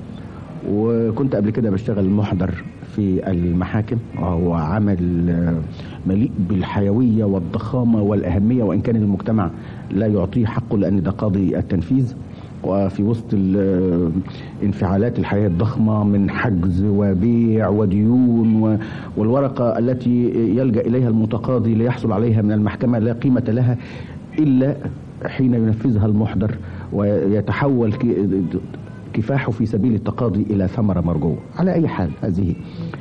وكنت قبل كده بشتغل محضر في المحاكم وهو عمل آه، مليء بالحيوية والضخامة والأهمية وإن كان المجتمع لا يعطيه حقه لأن ده قاضي التنفيذ وفي وسط ال- انفعالات الحياة الضخمة من حجز وبيع وديون و- والورقة التي يلجأ إليها المتقاضي ليحصل عليها من المحكمة لا قيمة لها إلا حين ينفذها المحضر ويتحول ك- كفاحه في سبيل التقاضي إلى ثمرة مرجوة على أي حال هذه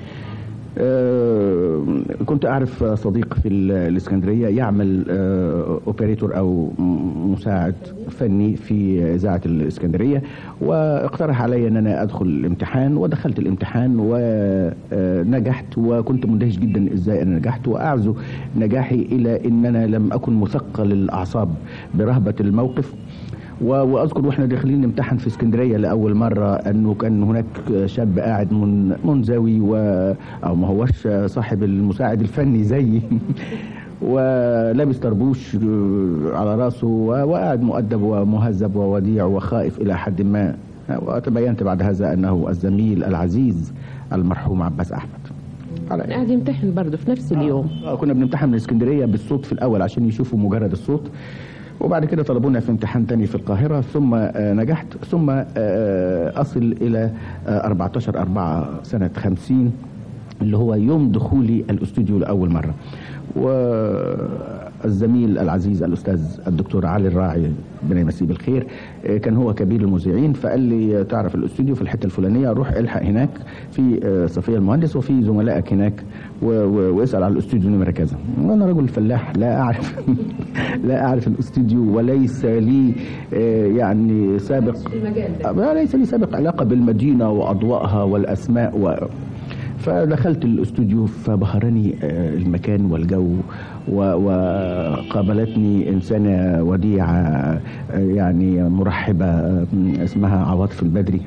آه، كنت أعرف صديق في ال- الإسكندرية يعمل آه، أوبريتور أو م- مساعد فني في إذاعة الإسكندرية واقترح علي أن أنا أدخل الامتحان ودخلت الامتحان ونجحت وكنت مندهش جدا إزاي أنا نجحت وأعزو نجاحي إلى أن أنا لم أكن مثقل الأعصاب برهبة الموقف و- واذكر واحنا داخلين نمتحن في اسكندريه لاول مره انه كان هناك شاب قاعد من منزوي و او ما هوش صاحب المساعد الفني زيي ولابس طربوش على راسه و- وقاعد مؤدب ومهذب ووديع وخائف الى حد ما وتبينت بعد هذا انه الزميل العزيز المرحوم عباس احمد على قاعد يمتحن برضه في نفس اليوم آه، كنا بنمتحن من اسكندريه بالصوت في الاول عشان يشوفوا مجرد الصوت وبعد كده طلبونا في امتحان تاني في القاهرة ثم آه، نجحت ثم آه، أصل إلى آه، 14 4 سنة 50 اللي هو يوم دخولي الاستوديو لاول مره والزميل العزيز الاستاذ الدكتور علي الراعي ربنا يمسيه بالخير آه، كان هو كبير المذيعين فقال لي تعرف الاستوديو في الحته الفلانيه روح الحق هناك في آه، صفيه المهندس وفي زملائك هناك و- و- واسال على الاستوديو نمره كذا وانا رجل فلاح لا اعرف لا اعرف الاستوديو وليس لي آه، يعني سابق آه، ليس لي سابق علاقه بالمدينه واضوائها والاسماء و فدخلت الاستوديو فبهرني آه، المكان والجو و- وقابلتني إنسانة وديعة آه، يعني مرحبة آه، اسمها عواطف البدري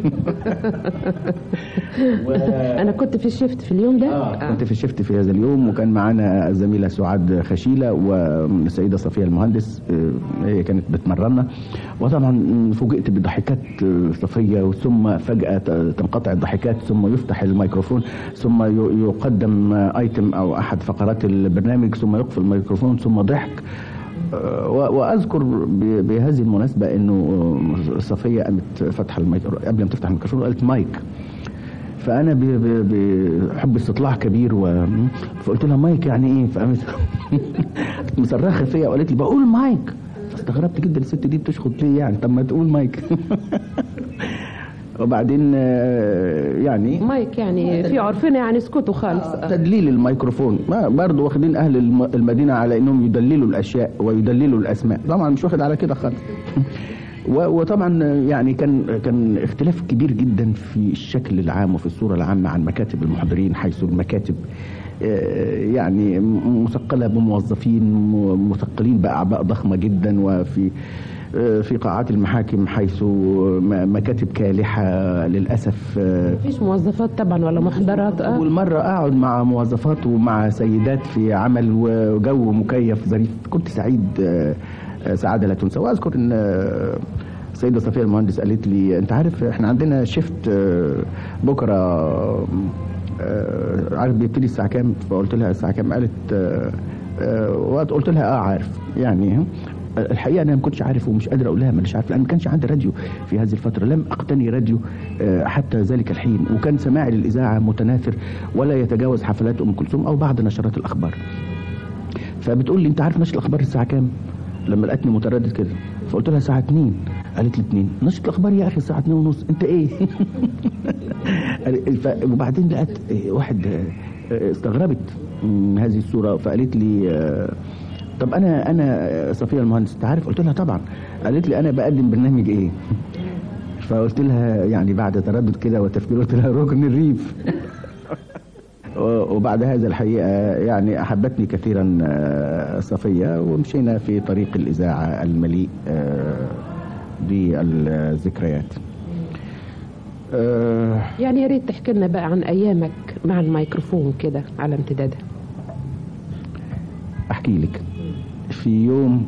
انا كنت في الشفت في اليوم ده آه. كنت في الشفت في هذا اليوم وكان معانا الزميلة سعاد خشيلة والسيدة صفية المهندس آه، هي كانت بتمرنا وطبعا فوجئت بضحكات آه، صفية ثم فجأة ت- تنقطع الضحكات ثم يفتح الميكروفون ثم ي- يقدم آه، ايتم او احد فقرات البرنامج ثم يقفل الميكروفون ثم ضحك آه، و- واذكر ب- بهذه المناسبه انه آه، صفيه قامت فاتحه الميكروفون قبل ما تفتح الميكروفون قالت مايك فانا ب- ب- بحب استطلاع كبير و... فقلت لها مايك يعني ايه فقامت مصرخه فيا وقالت لي بقول مايك فاستغربت جدا الست دي بتشخط ليه يعني طب ما تقول مايك وبعدين آه، يعني مايك يعني في عرفنا يعني اسكتوا خالص آه. تدليل الميكروفون ما برضه واخدين اهل الم- المدينه على انهم يدللوا الاشياء ويدللوا الاسماء طبعا مش واخد على كده خالص و- وطبعا يعني كان كان اختلاف كبير جدا في الشكل العام وفي الصوره العامه عن مكاتب المحضرين حيث المكاتب آه، يعني م- مثقله بموظفين م- مثقلين باعباء ضخمه جدا وفي آه، في قاعات المحاكم حيث م- مكاتب كالحه للاسف آه، مفيش موظفات طبعا ولا محضرات اه أول مرة أقعد مع موظفات ومع سيدات في عمل وجو مكيف ظريف كنت سعيد آه، آه، سعادة لا تنسى وأذكر أن آه، السيدة صفية المهندس قالت لي أنت عارف إحنا عندنا شيفت آه، بكرة آه، عارف بيبتدي الساعة كام فقلت لها الساعة كام قالت آه، آه، وقت قلت لها اه عارف يعني الحقيقه انا ما كنتش عارف ومش قادر اقول لها مانيش عارف لان ما كانش عندي راديو في هذه الفتره لم اقتني راديو آه، حتى ذلك الحين وكان سماعي للاذاعه متناثر ولا يتجاوز حفلات ام كلثوم او بعض نشرات الاخبار فبتقول لي انت عارف نشره الاخبار الساعه كام لما لقتني متردد كده فقلت لها الساعه 2 قالت لي 2 نشره الاخبار يا اخي الساعه 2 ونص انت ايه ف- وبعدين لقت آه، واحد آه، آه، استغربت من هذه الصوره فقالت لي آه، طب انا انا صفيه المهندس انت عارف قلت لها طبعا قالت لي انا بقدم برنامج ايه فقلت لها يعني بعد تردد كده وتفكير قلت لها ركن الريف وبعد هذا الحقيقة يعني أحبتني كثيرا آه، صفية ومشينا في طريق الإذاعة المليء آه، بالذكريات آه، يعني يا ريت تحكي لنا بقى عن ايامك مع الميكروفون كده على امتدادها أحكي لك في يوم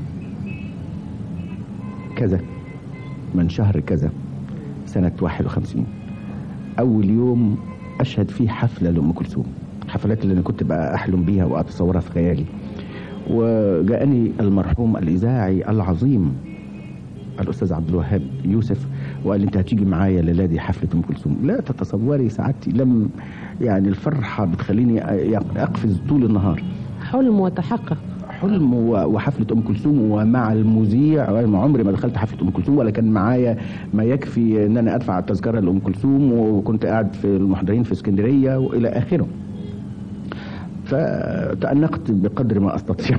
كذا من شهر كذا سنة 51 أول يوم أشهد فيه حفلة لأم كلثوم الحفلات اللي أنا كنت بقى أحلم بيها وأتصورها في خيالي وجاءني المرحوم الإذاعي العظيم الأستاذ عبد الوهاب يوسف وقال لي أنت هتيجي معايا الليلة دي حفلة أم كلثوم لا تتصوري سعادتي لم يعني الفرحة بتخليني أقفز طول النهار حلم وتحقق حلم و- وحفلة أم كلثوم ومع المذيع ما عمري ما دخلت حفلة أم كلثوم ولا كان معايا ما يكفي إن أنا أدفع التذكرة لأم كلثوم وكنت قاعد في المحضرين في اسكندرية وإلى آخره فتأنقت بقدر ما أستطيع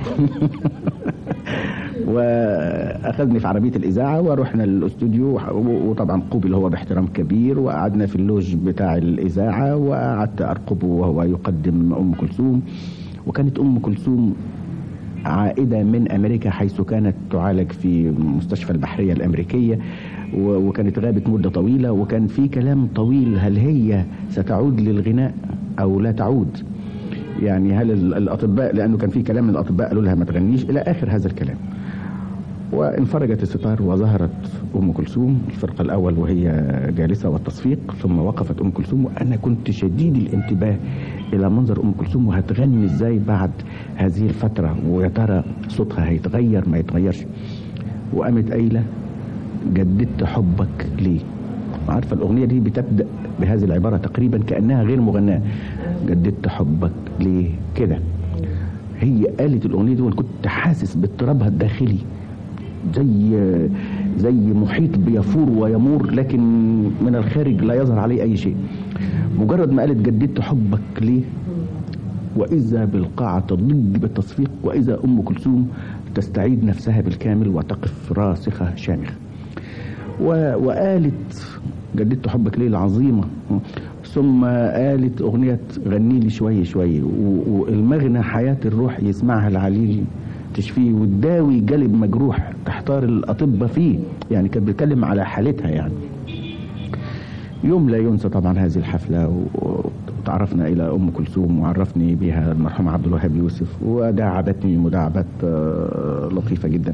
واخذني في عربيه الاذاعه ورحنا الاستوديو وطبعا قوبل هو باحترام كبير وقعدنا في اللوج بتاع الاذاعه وقعدت ارقبه وهو يقدم ام كلثوم وكانت ام كلثوم عائده من امريكا حيث كانت تعالج في مستشفى البحريه الامريكيه و- وكانت غابت مده طويله وكان في كلام طويل هل هي ستعود للغناء او لا تعود يعني هل ال- الاطباء لانه كان في كلام من الاطباء قالوا لها ما تغنيش الى اخر هذا الكلام وانفرجت الستار وظهرت ام كلثوم الفرقه الاول وهي جالسه والتصفيق ثم وقفت ام كلثوم وانا كنت شديد الانتباه الى منظر ام كلثوم وهتغني ازاي بعد هذه الفتره ويا ترى صوتها هيتغير ما يتغيرش وقامت قايله جددت حبك ليه عارفة الأغنية دي بتبدأ بهذه العبارة تقريبا كأنها غير مغناة جددت حبك ليه كده هي قالت الأغنية دي وأنا كنت حاسس باضطرابها الداخلي زي زي محيط بيفور ويمور لكن من الخارج لا يظهر عليه أي شيء مجرد ما قالت جددت حبك ليه وإذا بالقاعة تضج بالتصفيق وإذا أم كلثوم تستعيد نفسها بالكامل وتقف راسخة شامخة و- وقالت جددت حبك ليه العظيمة ثم قالت أغنية غني لي شوية شوية و- والمغنى حياة الروح يسمعها العليل تشفيه وتداوي جلب مجروح تحتار الأطباء فيه يعني كانت بتتكلم على حالتها يعني يوم لا ينسى طبعا هذه الحفلة و- وتعرفنا إلى أم كلثوم وعرفني بها المرحوم عبد الوهاب يوسف وداعبتني مداعبات آه، لطيفة جدا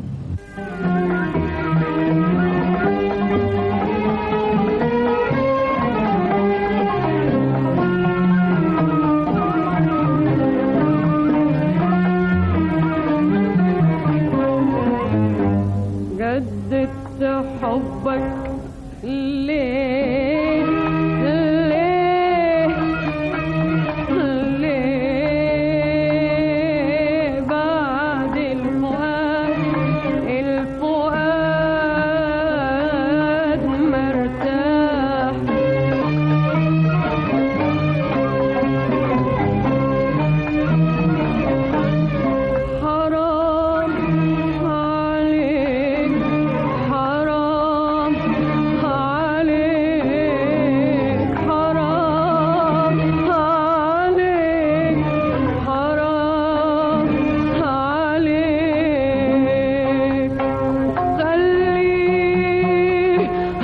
جددت حبك ليه ليه ليه بعد الفؤاد الفؤاد مرتاح حرام عليك حرام عليك حرام عليك حرام عليك خليه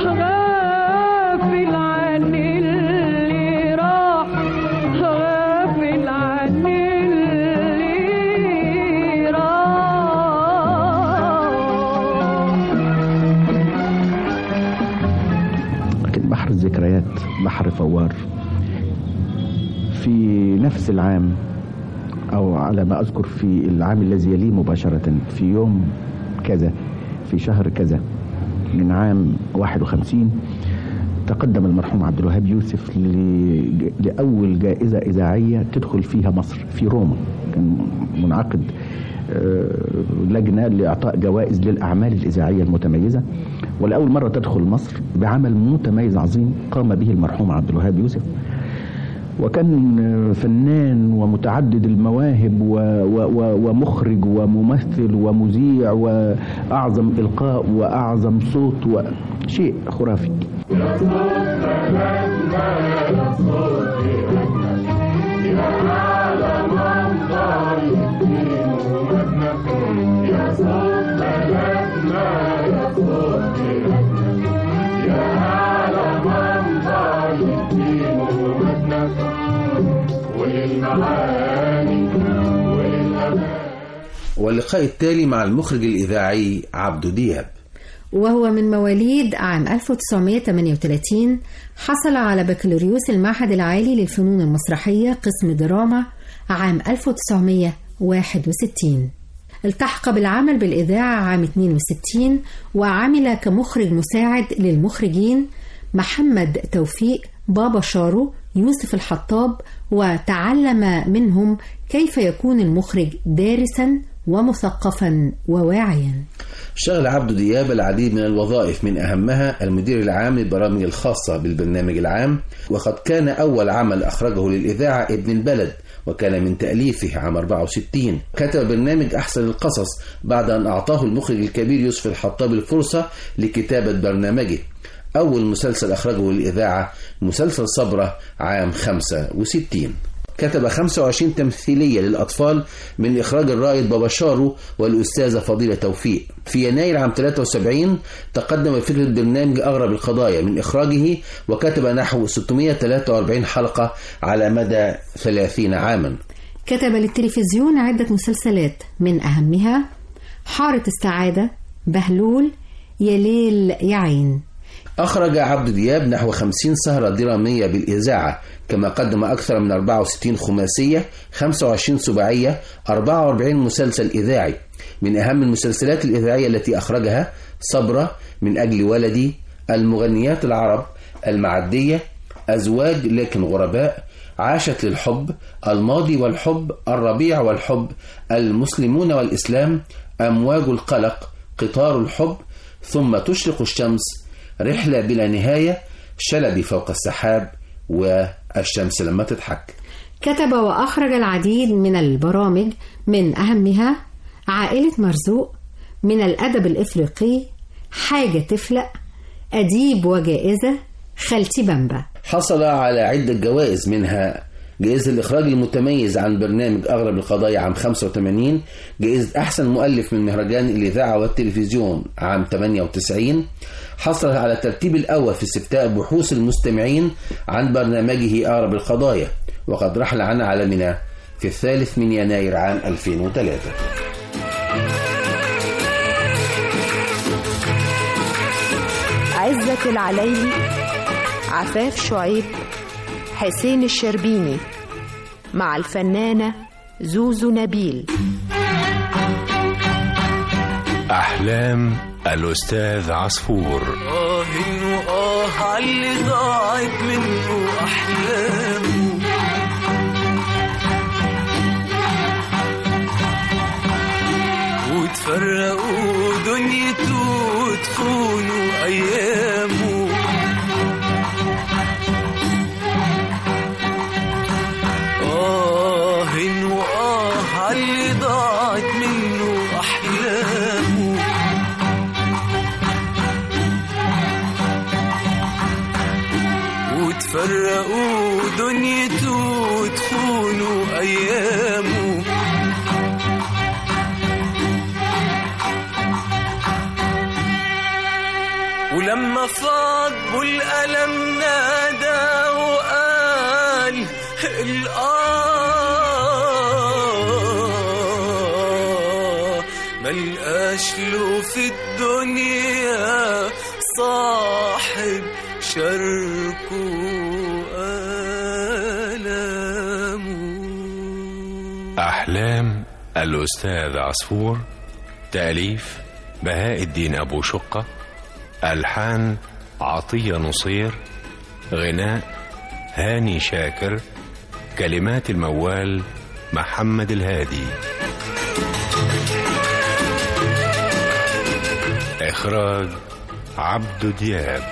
غافل عن اللي راح غافل عن اللي راح لكن بحر الذكريات بحر فوار في نفس العام أو على ما أذكر في العام الذي يليه مباشرة في يوم كذا في شهر كذا من عام 51 تقدم المرحوم عبد الوهاب يوسف ل- لأول جائزة إذاعية تدخل فيها مصر في روما كان منعقد آه، لجنة لإعطاء جوائز للأعمال الإذاعية المتميزة ولأول مرة تدخل مصر بعمل متميز عظيم قام به المرحوم عبد الوهاب يوسف وكان آه، فنان ومتعدد المواهب و و و ومخرج وممثل ومذيع وأعظم إلقاء وأعظم صوت وشيء خرافي واللقاء التالي مع المخرج الإذاعي عبدو دياب وهو من مواليد عام 1938 حصل على بكالوريوس المعهد العالي للفنون المسرحية قسم دراما عام 1961 التحق بالعمل بالإذاعة عام 62 وعمل كمخرج مساعد للمخرجين محمد توفيق بابا شارو يوسف الحطاب وتعلم منهم كيف يكون المخرج دارسا ومثقفا وواعيا اشتغل عبدو دياب العديد من الوظائف من أهمها المدير العام للبرامج الخاصة بالبرنامج العام وقد كان أول عمل أخرجه للإذاعة ابن البلد وكان من تأليفه عام 64 كتب برنامج أحسن القصص بعد أن أعطاه المخرج الكبير يوسف الحطاب الفرصة لكتابة برنامجه أول مسلسل أخرجه للإذاعة مسلسل صبرة عام 65 كتب 25 تمثيلية للأطفال من إخراج الرائد بابا شارو والأستاذة فضيلة توفيق في يناير عام 73 تقدم بفكرة برنامج أغرب القضايا من إخراجه وكتب نحو 643 حلقة على مدى 30 عاما كتب للتلفزيون عدة مسلسلات من أهمها حارة السعادة بهلول يا ليل يا عين أخرج عبد دياب نحو 50 سهرة درامية بالإذاعة كما قدم أكثر من 64 خماسية 25 سباعية 44 مسلسل إذاعي من أهم المسلسلات الإذاعية التي أخرجها صبرة من أجل ولدي المغنيات العرب المعدية أزواج لكن غرباء عاشت للحب الماضي والحب الربيع والحب المسلمون والإسلام أمواج القلق قطار الحب ثم تشرق الشمس رحلة بلا نهاية شلبي فوق السحاب والشمس لما تضحك كتب وأخرج العديد من البرامج من أهمها عائلة مرزوق من الأدب الإفريقي حاجة تفلق أديب وجائزة خالتي بامبا حصل على عدة جوائز منها جائزة الإخراج المتميز عن برنامج أغرب القضايا عام 85 جائزة أحسن مؤلف من مهرجان الإذاعة والتلفزيون عام 98 حصل على الترتيب الأول في استفتاء بحوث المستمعين عن برنامجه أغرب القضايا وقد رحل عن عالمنا في الثالث من يناير عام 2003 عزة العليلي عفاف شعيب حسين الشربيني مع الفنانة زوزو نبيل أحلام الأستاذ عصفور آه إنه آه عاللي ضاعت منه أحلامه وتفرقوا دنيته وتخونوا أيامه آه إنه آه عاللي ضاعت منه أحلامه وتفرقوا دنيته وتخونوا أيامه ولما فاض بالألم نادى وقال الآه ملقاش له في الدنيا صاحب شركه أحلام الأستاذ عصفور تأليف بهاء الدين أبو شقة ألحان عطية نصير غناء هاني شاكر كلمات الموال محمد الهادي إخراج عبد دياب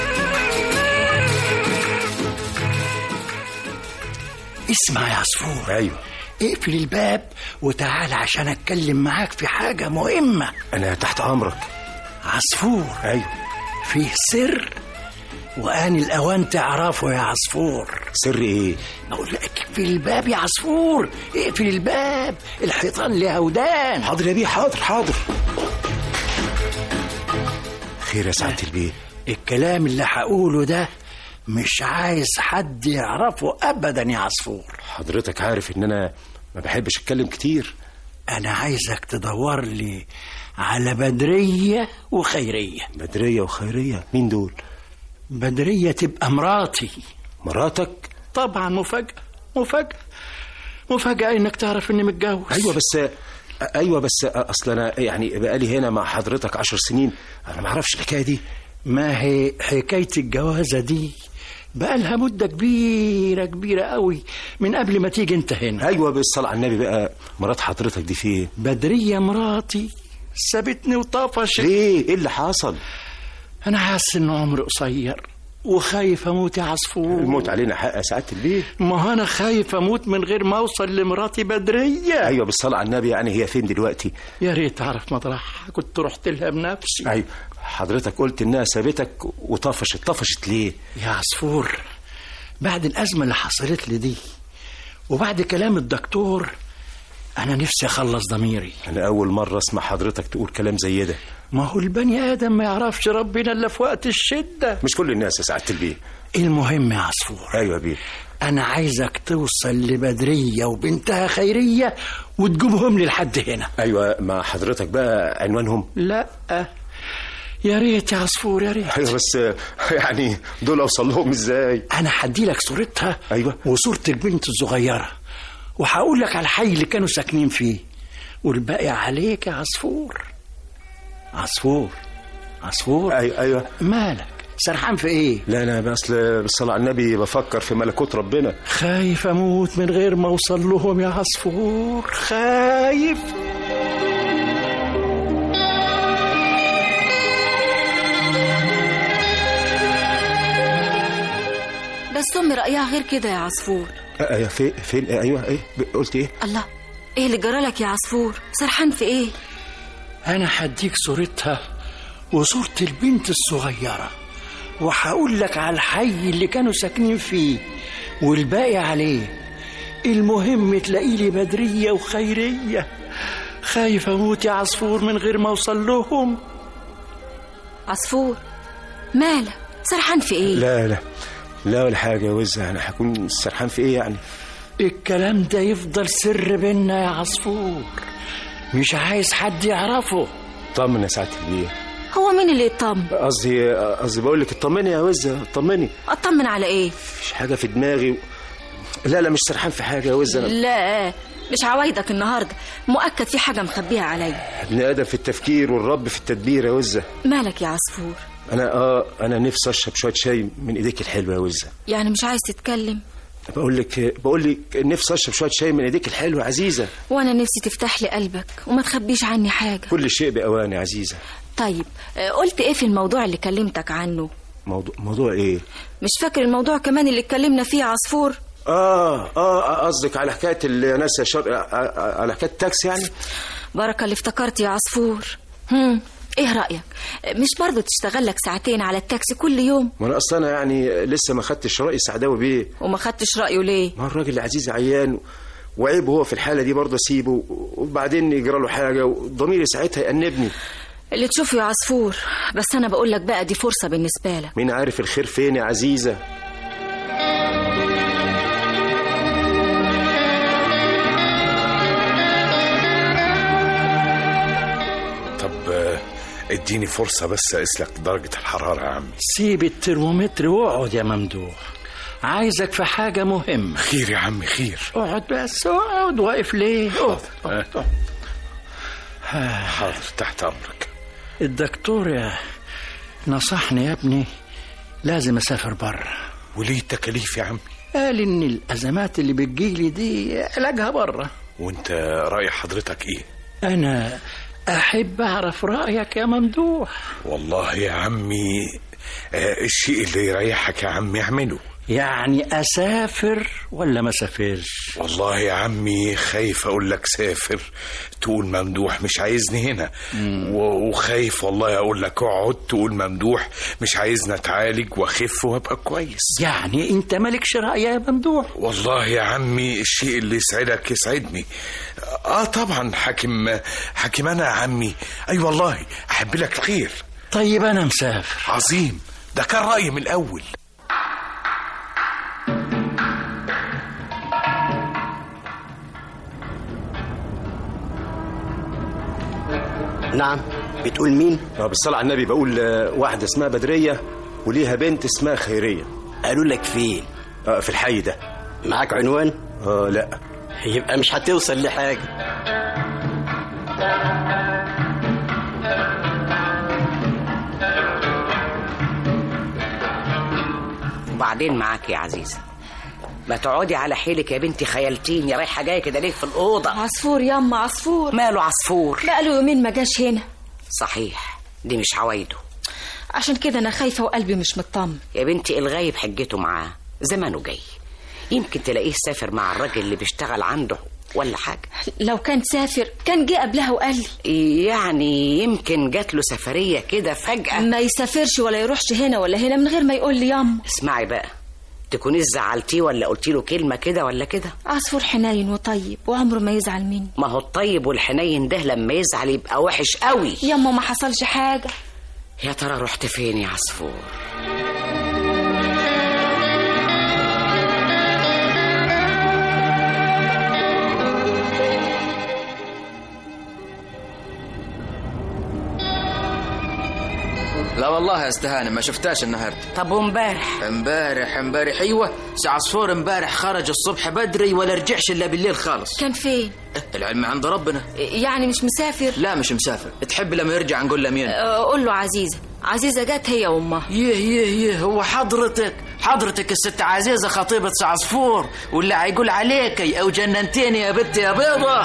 اسمع يا عصفور ايوه اقفل الباب وتعال عشان اتكلم معاك في حاجة مهمة انا تحت امرك عصفور ايوه فيه سر وآن الأوان تعرفه يا عصفور سر ايه أقول لك اقفل الباب يا عصفور اقفل الباب الحيطان لها ودان حاضر يا بيه حاضر حاضر خير يا سعادة البيه الكلام اللي هقوله ده مش عايز حد يعرفه أبدا يا عصفور حضرتك عارف ان انا ما بحبش اتكلم كتير أنا عايزك تدور لي على بدرية وخيرية بدرية وخيرية مين دول بدرية تبقى مراتي مراتك طبعا مفاجأة مفاجأة مفاجأة انك تعرف اني متجوز ايوه بس ايوه بس اصل انا يعني بقالي هنا مع حضرتك عشر سنين انا ما اعرفش الحكايه دي ما هي حكاية الجوازة دي بقالها مدة كبيرة كبيرة قوي من قبل ما تيجي انت هنا ايوه بالصلاة على النبي بقى مرات حضرتك دي فين بدرية مراتي سابتني وطفشت ليه ايه اللي حصل انا حاسس ان عمري قصير وخايف اموت يا عصفور الموت علينا حق يا سعاده البيه ما هو انا خايف اموت من غير ما اوصل لمراتي بدريه ايوه بالصلاه على النبي يعني هي فين دلوقتي يا ريت اعرف مطرحها كنت رحت لها بنفسي ايوه حضرتك قلت انها سابتك وطفشت طفشت ليه يا عصفور بعد الازمه اللي حصلت لي دي وبعد كلام الدكتور انا نفسي اخلص ضميري انا اول مره اسمع حضرتك تقول كلام زي ده ما هو البني ادم ما يعرفش ربنا الا في وقت الشده مش كل الناس يا سعاده البيه المهم يا عصفور ايوه يا بيه انا عايزك توصل لبدريه وبنتها خيريه وتجيبهم لي لحد هنا ايوه ما حضرتك بقى عنوانهم لا يا ريت يا عصفور يا ريت ايوه بس يعني دول اوصل لهم ازاي انا هدي لك صورتها ايوه وصوره البنت الصغيره وهقول لك على الحي اللي كانوا ساكنين فيه والباقي عليك يا عصفور عصفور عصفور ايوه ايوه مالك سرحان في ايه لا انا بس بالصلاه على النبي بفكر في ملكوت ربنا خايف اموت من غير ما اوصل لهم يا عصفور خايف بس امي رايها غير كده يا عصفور آه، ايوه فين فين آه، ايوه ايه ب- قلت ايه الله ايه اللي جرالك يا عصفور سرحان في ايه انا هديك صورتها وصورة البنت الصغيرة وهقول لك على الحي اللي كانوا ساكنين فيه والباقي عليه المهم تلاقي لي بدرية وخيرية خايف اموت يا عصفور من غير ما اوصل لهم عصفور مالك سرحان في ايه لا لا لا ولا حاجه يا وزه انا هكون سرحان في ايه يعني الكلام ده يفضل سر بينا يا عصفور مش عايز حد يعرفه طمن يا سعاده البيه هو مين اللي يطمن قصدي قصدي بقول لك اطمني يا وزه اطمني اطمن على ايه مفيش حاجه في دماغي و... لا لا مش سرحان في حاجه يا وزه انا لا مش عوايدك النهارده مؤكد في حاجه مخبيها عليا ابن ادم في التفكير والرب في التدبير يا وزه مالك يا عصفور انا اه انا نفسي اشرب شويه شاي من ايديك الحلوه يا وزه يعني مش عايز تتكلم بقول لك بقول لك نفسي اشرب شويه شاي من ايديك الحلوه عزيزه وانا نفسي تفتح لي قلبك وما تخبيش عني حاجه كل شيء باوان يا عزيزه طيب آه، قلت ايه في الموضوع اللي كلمتك عنه موضوع موضوع ايه مش فاكر الموضوع كمان اللي اتكلمنا فيه يا عصفور اه اه قصدك على حكايه الناس شر... على حكايه التاكسي يعني بركه اللي افتكرت يا عصفور هم ايه رايك مش برضه تشتغل لك ساعتين على التاكسي كل يوم ما انا اصلا أنا يعني لسه ما خدتش راي سعداوي بيه وما خدتش رايه ليه ما هو الراجل العزيز عيان وعيب هو في الحاله دي برضه اسيبه وبعدين يجرى له حاجه وضميري ساعتها يأنبني اللي تشوفه يا عصفور بس انا بقول لك بقى دي فرصه بالنسبه لك مين عارف الخير فين يا عزيزه طب آه، اديني فرصة بس اقيس لك درجة الحرارة يا عمي سيب الترمومتر واقعد يا ممدوح عايزك في حاجة مهمة خير يا عمي خير اقعد بس اقعد واقف ليه اقعد اقعد، اقعد. حاضر تحت امرك الدكتور يا نصحني يا ابني لازم اسافر بره وليه التكاليف يا عمي قال ان الازمات اللي بتجيلي دي علاجها بره وانت رأي حضرتك ايه انا احب اعرف رايك يا ممدوح والله يا عمي آه، الشيء اللي يريحك يا عمي اعمله يعني اسافر ولا ما اسافرش والله يا عمي خايف اقول لك سافر تقول ممدوح مش عايزني هنا و- وخايف والله اقول لك اقعد تقول ممدوح مش عايزني اتعالج واخف وابقى كويس يعني انت مالكش راي يا ممدوح والله يا عمي الشيء اللي يسعدك يسعدني اه طبعا حاكم حاكم انا يا عمي اي أيوة والله احب لك الخير طيب انا مسافر عظيم ده كان رايي من الاول نعم بتقول مين؟ اه بالصلاة على النبي بقول آه، واحدة اسمها بدرية وليها بنت اسمها خيرية قالوا لك فين اه في الحي ده معاك عنوان اه لا يبقى مش هتوصل لحاجه وبعدين معاك يا عزيزة ما تقعدي على حيلك يا بنتي خيالتيني رايحة جاية كده ليه في الأوضة عصفور ياما عصفور ماله عصفور بقاله يومين ما جاش هنا صحيح دي مش عوايده عشان كده انا خايفه وقلبي مش مطمن يا بنتي الغايب حجته معاه زمانه جاي يمكن تلاقيه سافر مع الراجل اللي بيشتغل عنده ولا حاجة لو كان سافر كان جه قبلها وقال لي يعني يمكن جات له سفرية كده فجأة ما يسافرش ولا يروحش هنا ولا هنا من غير ما يقول لي ياما اسمعي بقى تكوني زعلتيه ولا قلتي له كلمة كده ولا كده عصفور حنين وطيب وعمره ما يزعل مني ما هو الطيب والحنين ده لما يزعل يبقى وحش قوي ياما ما حصلش حاجه يا ترى رحت فين يا عصفور لا والله يا استهانة ما شفتاش النهاردة طب وامبارح امبارح امبارح ايوه سي عصفور امبارح خرج الصبح بدري ولا رجعش الا بالليل خالص كان فين العلم عند ربنا يعني مش مسافر لا مش مسافر تحب لما يرجع نقول له مين أه، قول له عزيزه عزيزة جت هي وامها يه يه يه هو حضرتك حضرتك الست عزيزة خطيبة عصفور واللي هيقول عليكي او جننتيني يا بنت يا بيضة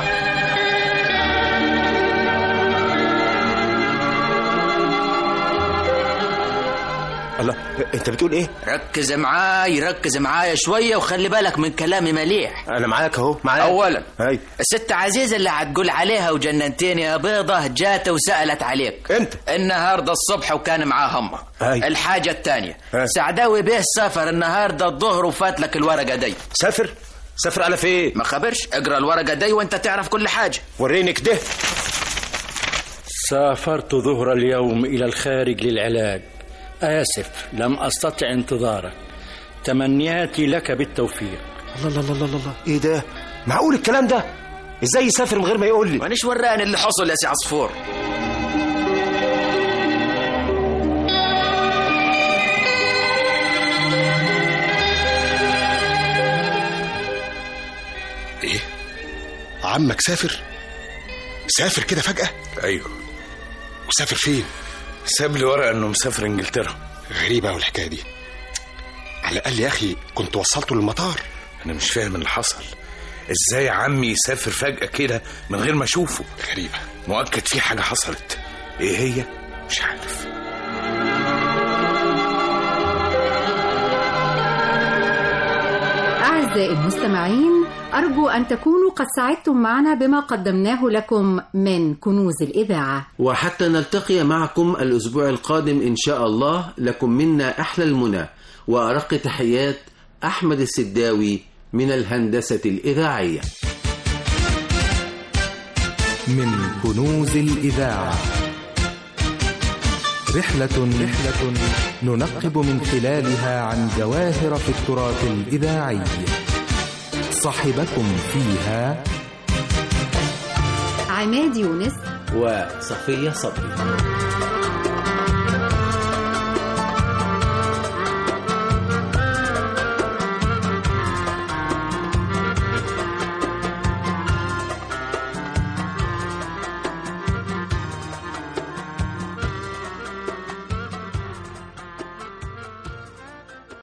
الله انت بتقول ايه ركز معاي ركز معايا شوية وخلي بالك من كلامي مليح انا معاك اهو معاك اولا هاي الست عزيزة اللي هتقول عليها وجننتيني يا بيضة جات وسألت عليك امتى النهاردة الصبح وكان معاه همها هاي. الحاجة الثانية هاي. سعداوي بيه سافر النهاردة الظهر وفات لك الورقة دي سافر سافر على فين ما خبرش اقرا الورقة دي وانت تعرف كل حاجة وريني كده سافرت ظهر اليوم إلى الخارج للعلاج آسف لم أستطع انتظارك تمنياتي لك بالتوفيق الله الله الله الله الله ايه ده معقول الكلام ده ازاي يسافر من غير ما يقول لي مانيش وراني اللي حصل يا سي عصفور ايه عمك سافر سافر كده فجأة ايوه وسافر فين ساب لي ورقه انه مسافر انجلترا غريبة أوي الحكاية دي على الأقل يا أخي كنت وصلته للمطار انا مش فاهم اللي حصل ازاي عمي يسافر فجأة كده من غير ما اشوفه غريبة مؤكد في حاجة حصلت ايه هي مش عارف أعزائي المستمعين أرجو أن تكونوا قد سعدتم معنا بما قدمناه لكم من كنوز الإذاعة وحتى نلتقي معكم الأسبوع القادم إن شاء الله لكم منا أحلى المنى وأرق تحيات أحمد السداوي من الهندسة الإذاعية من كنوز الإذاعة رحلة رحلة ننقب من خلالها عن جواهر في التراث الإذاعي صاحبكم فيها عماد يونس وصفية صبري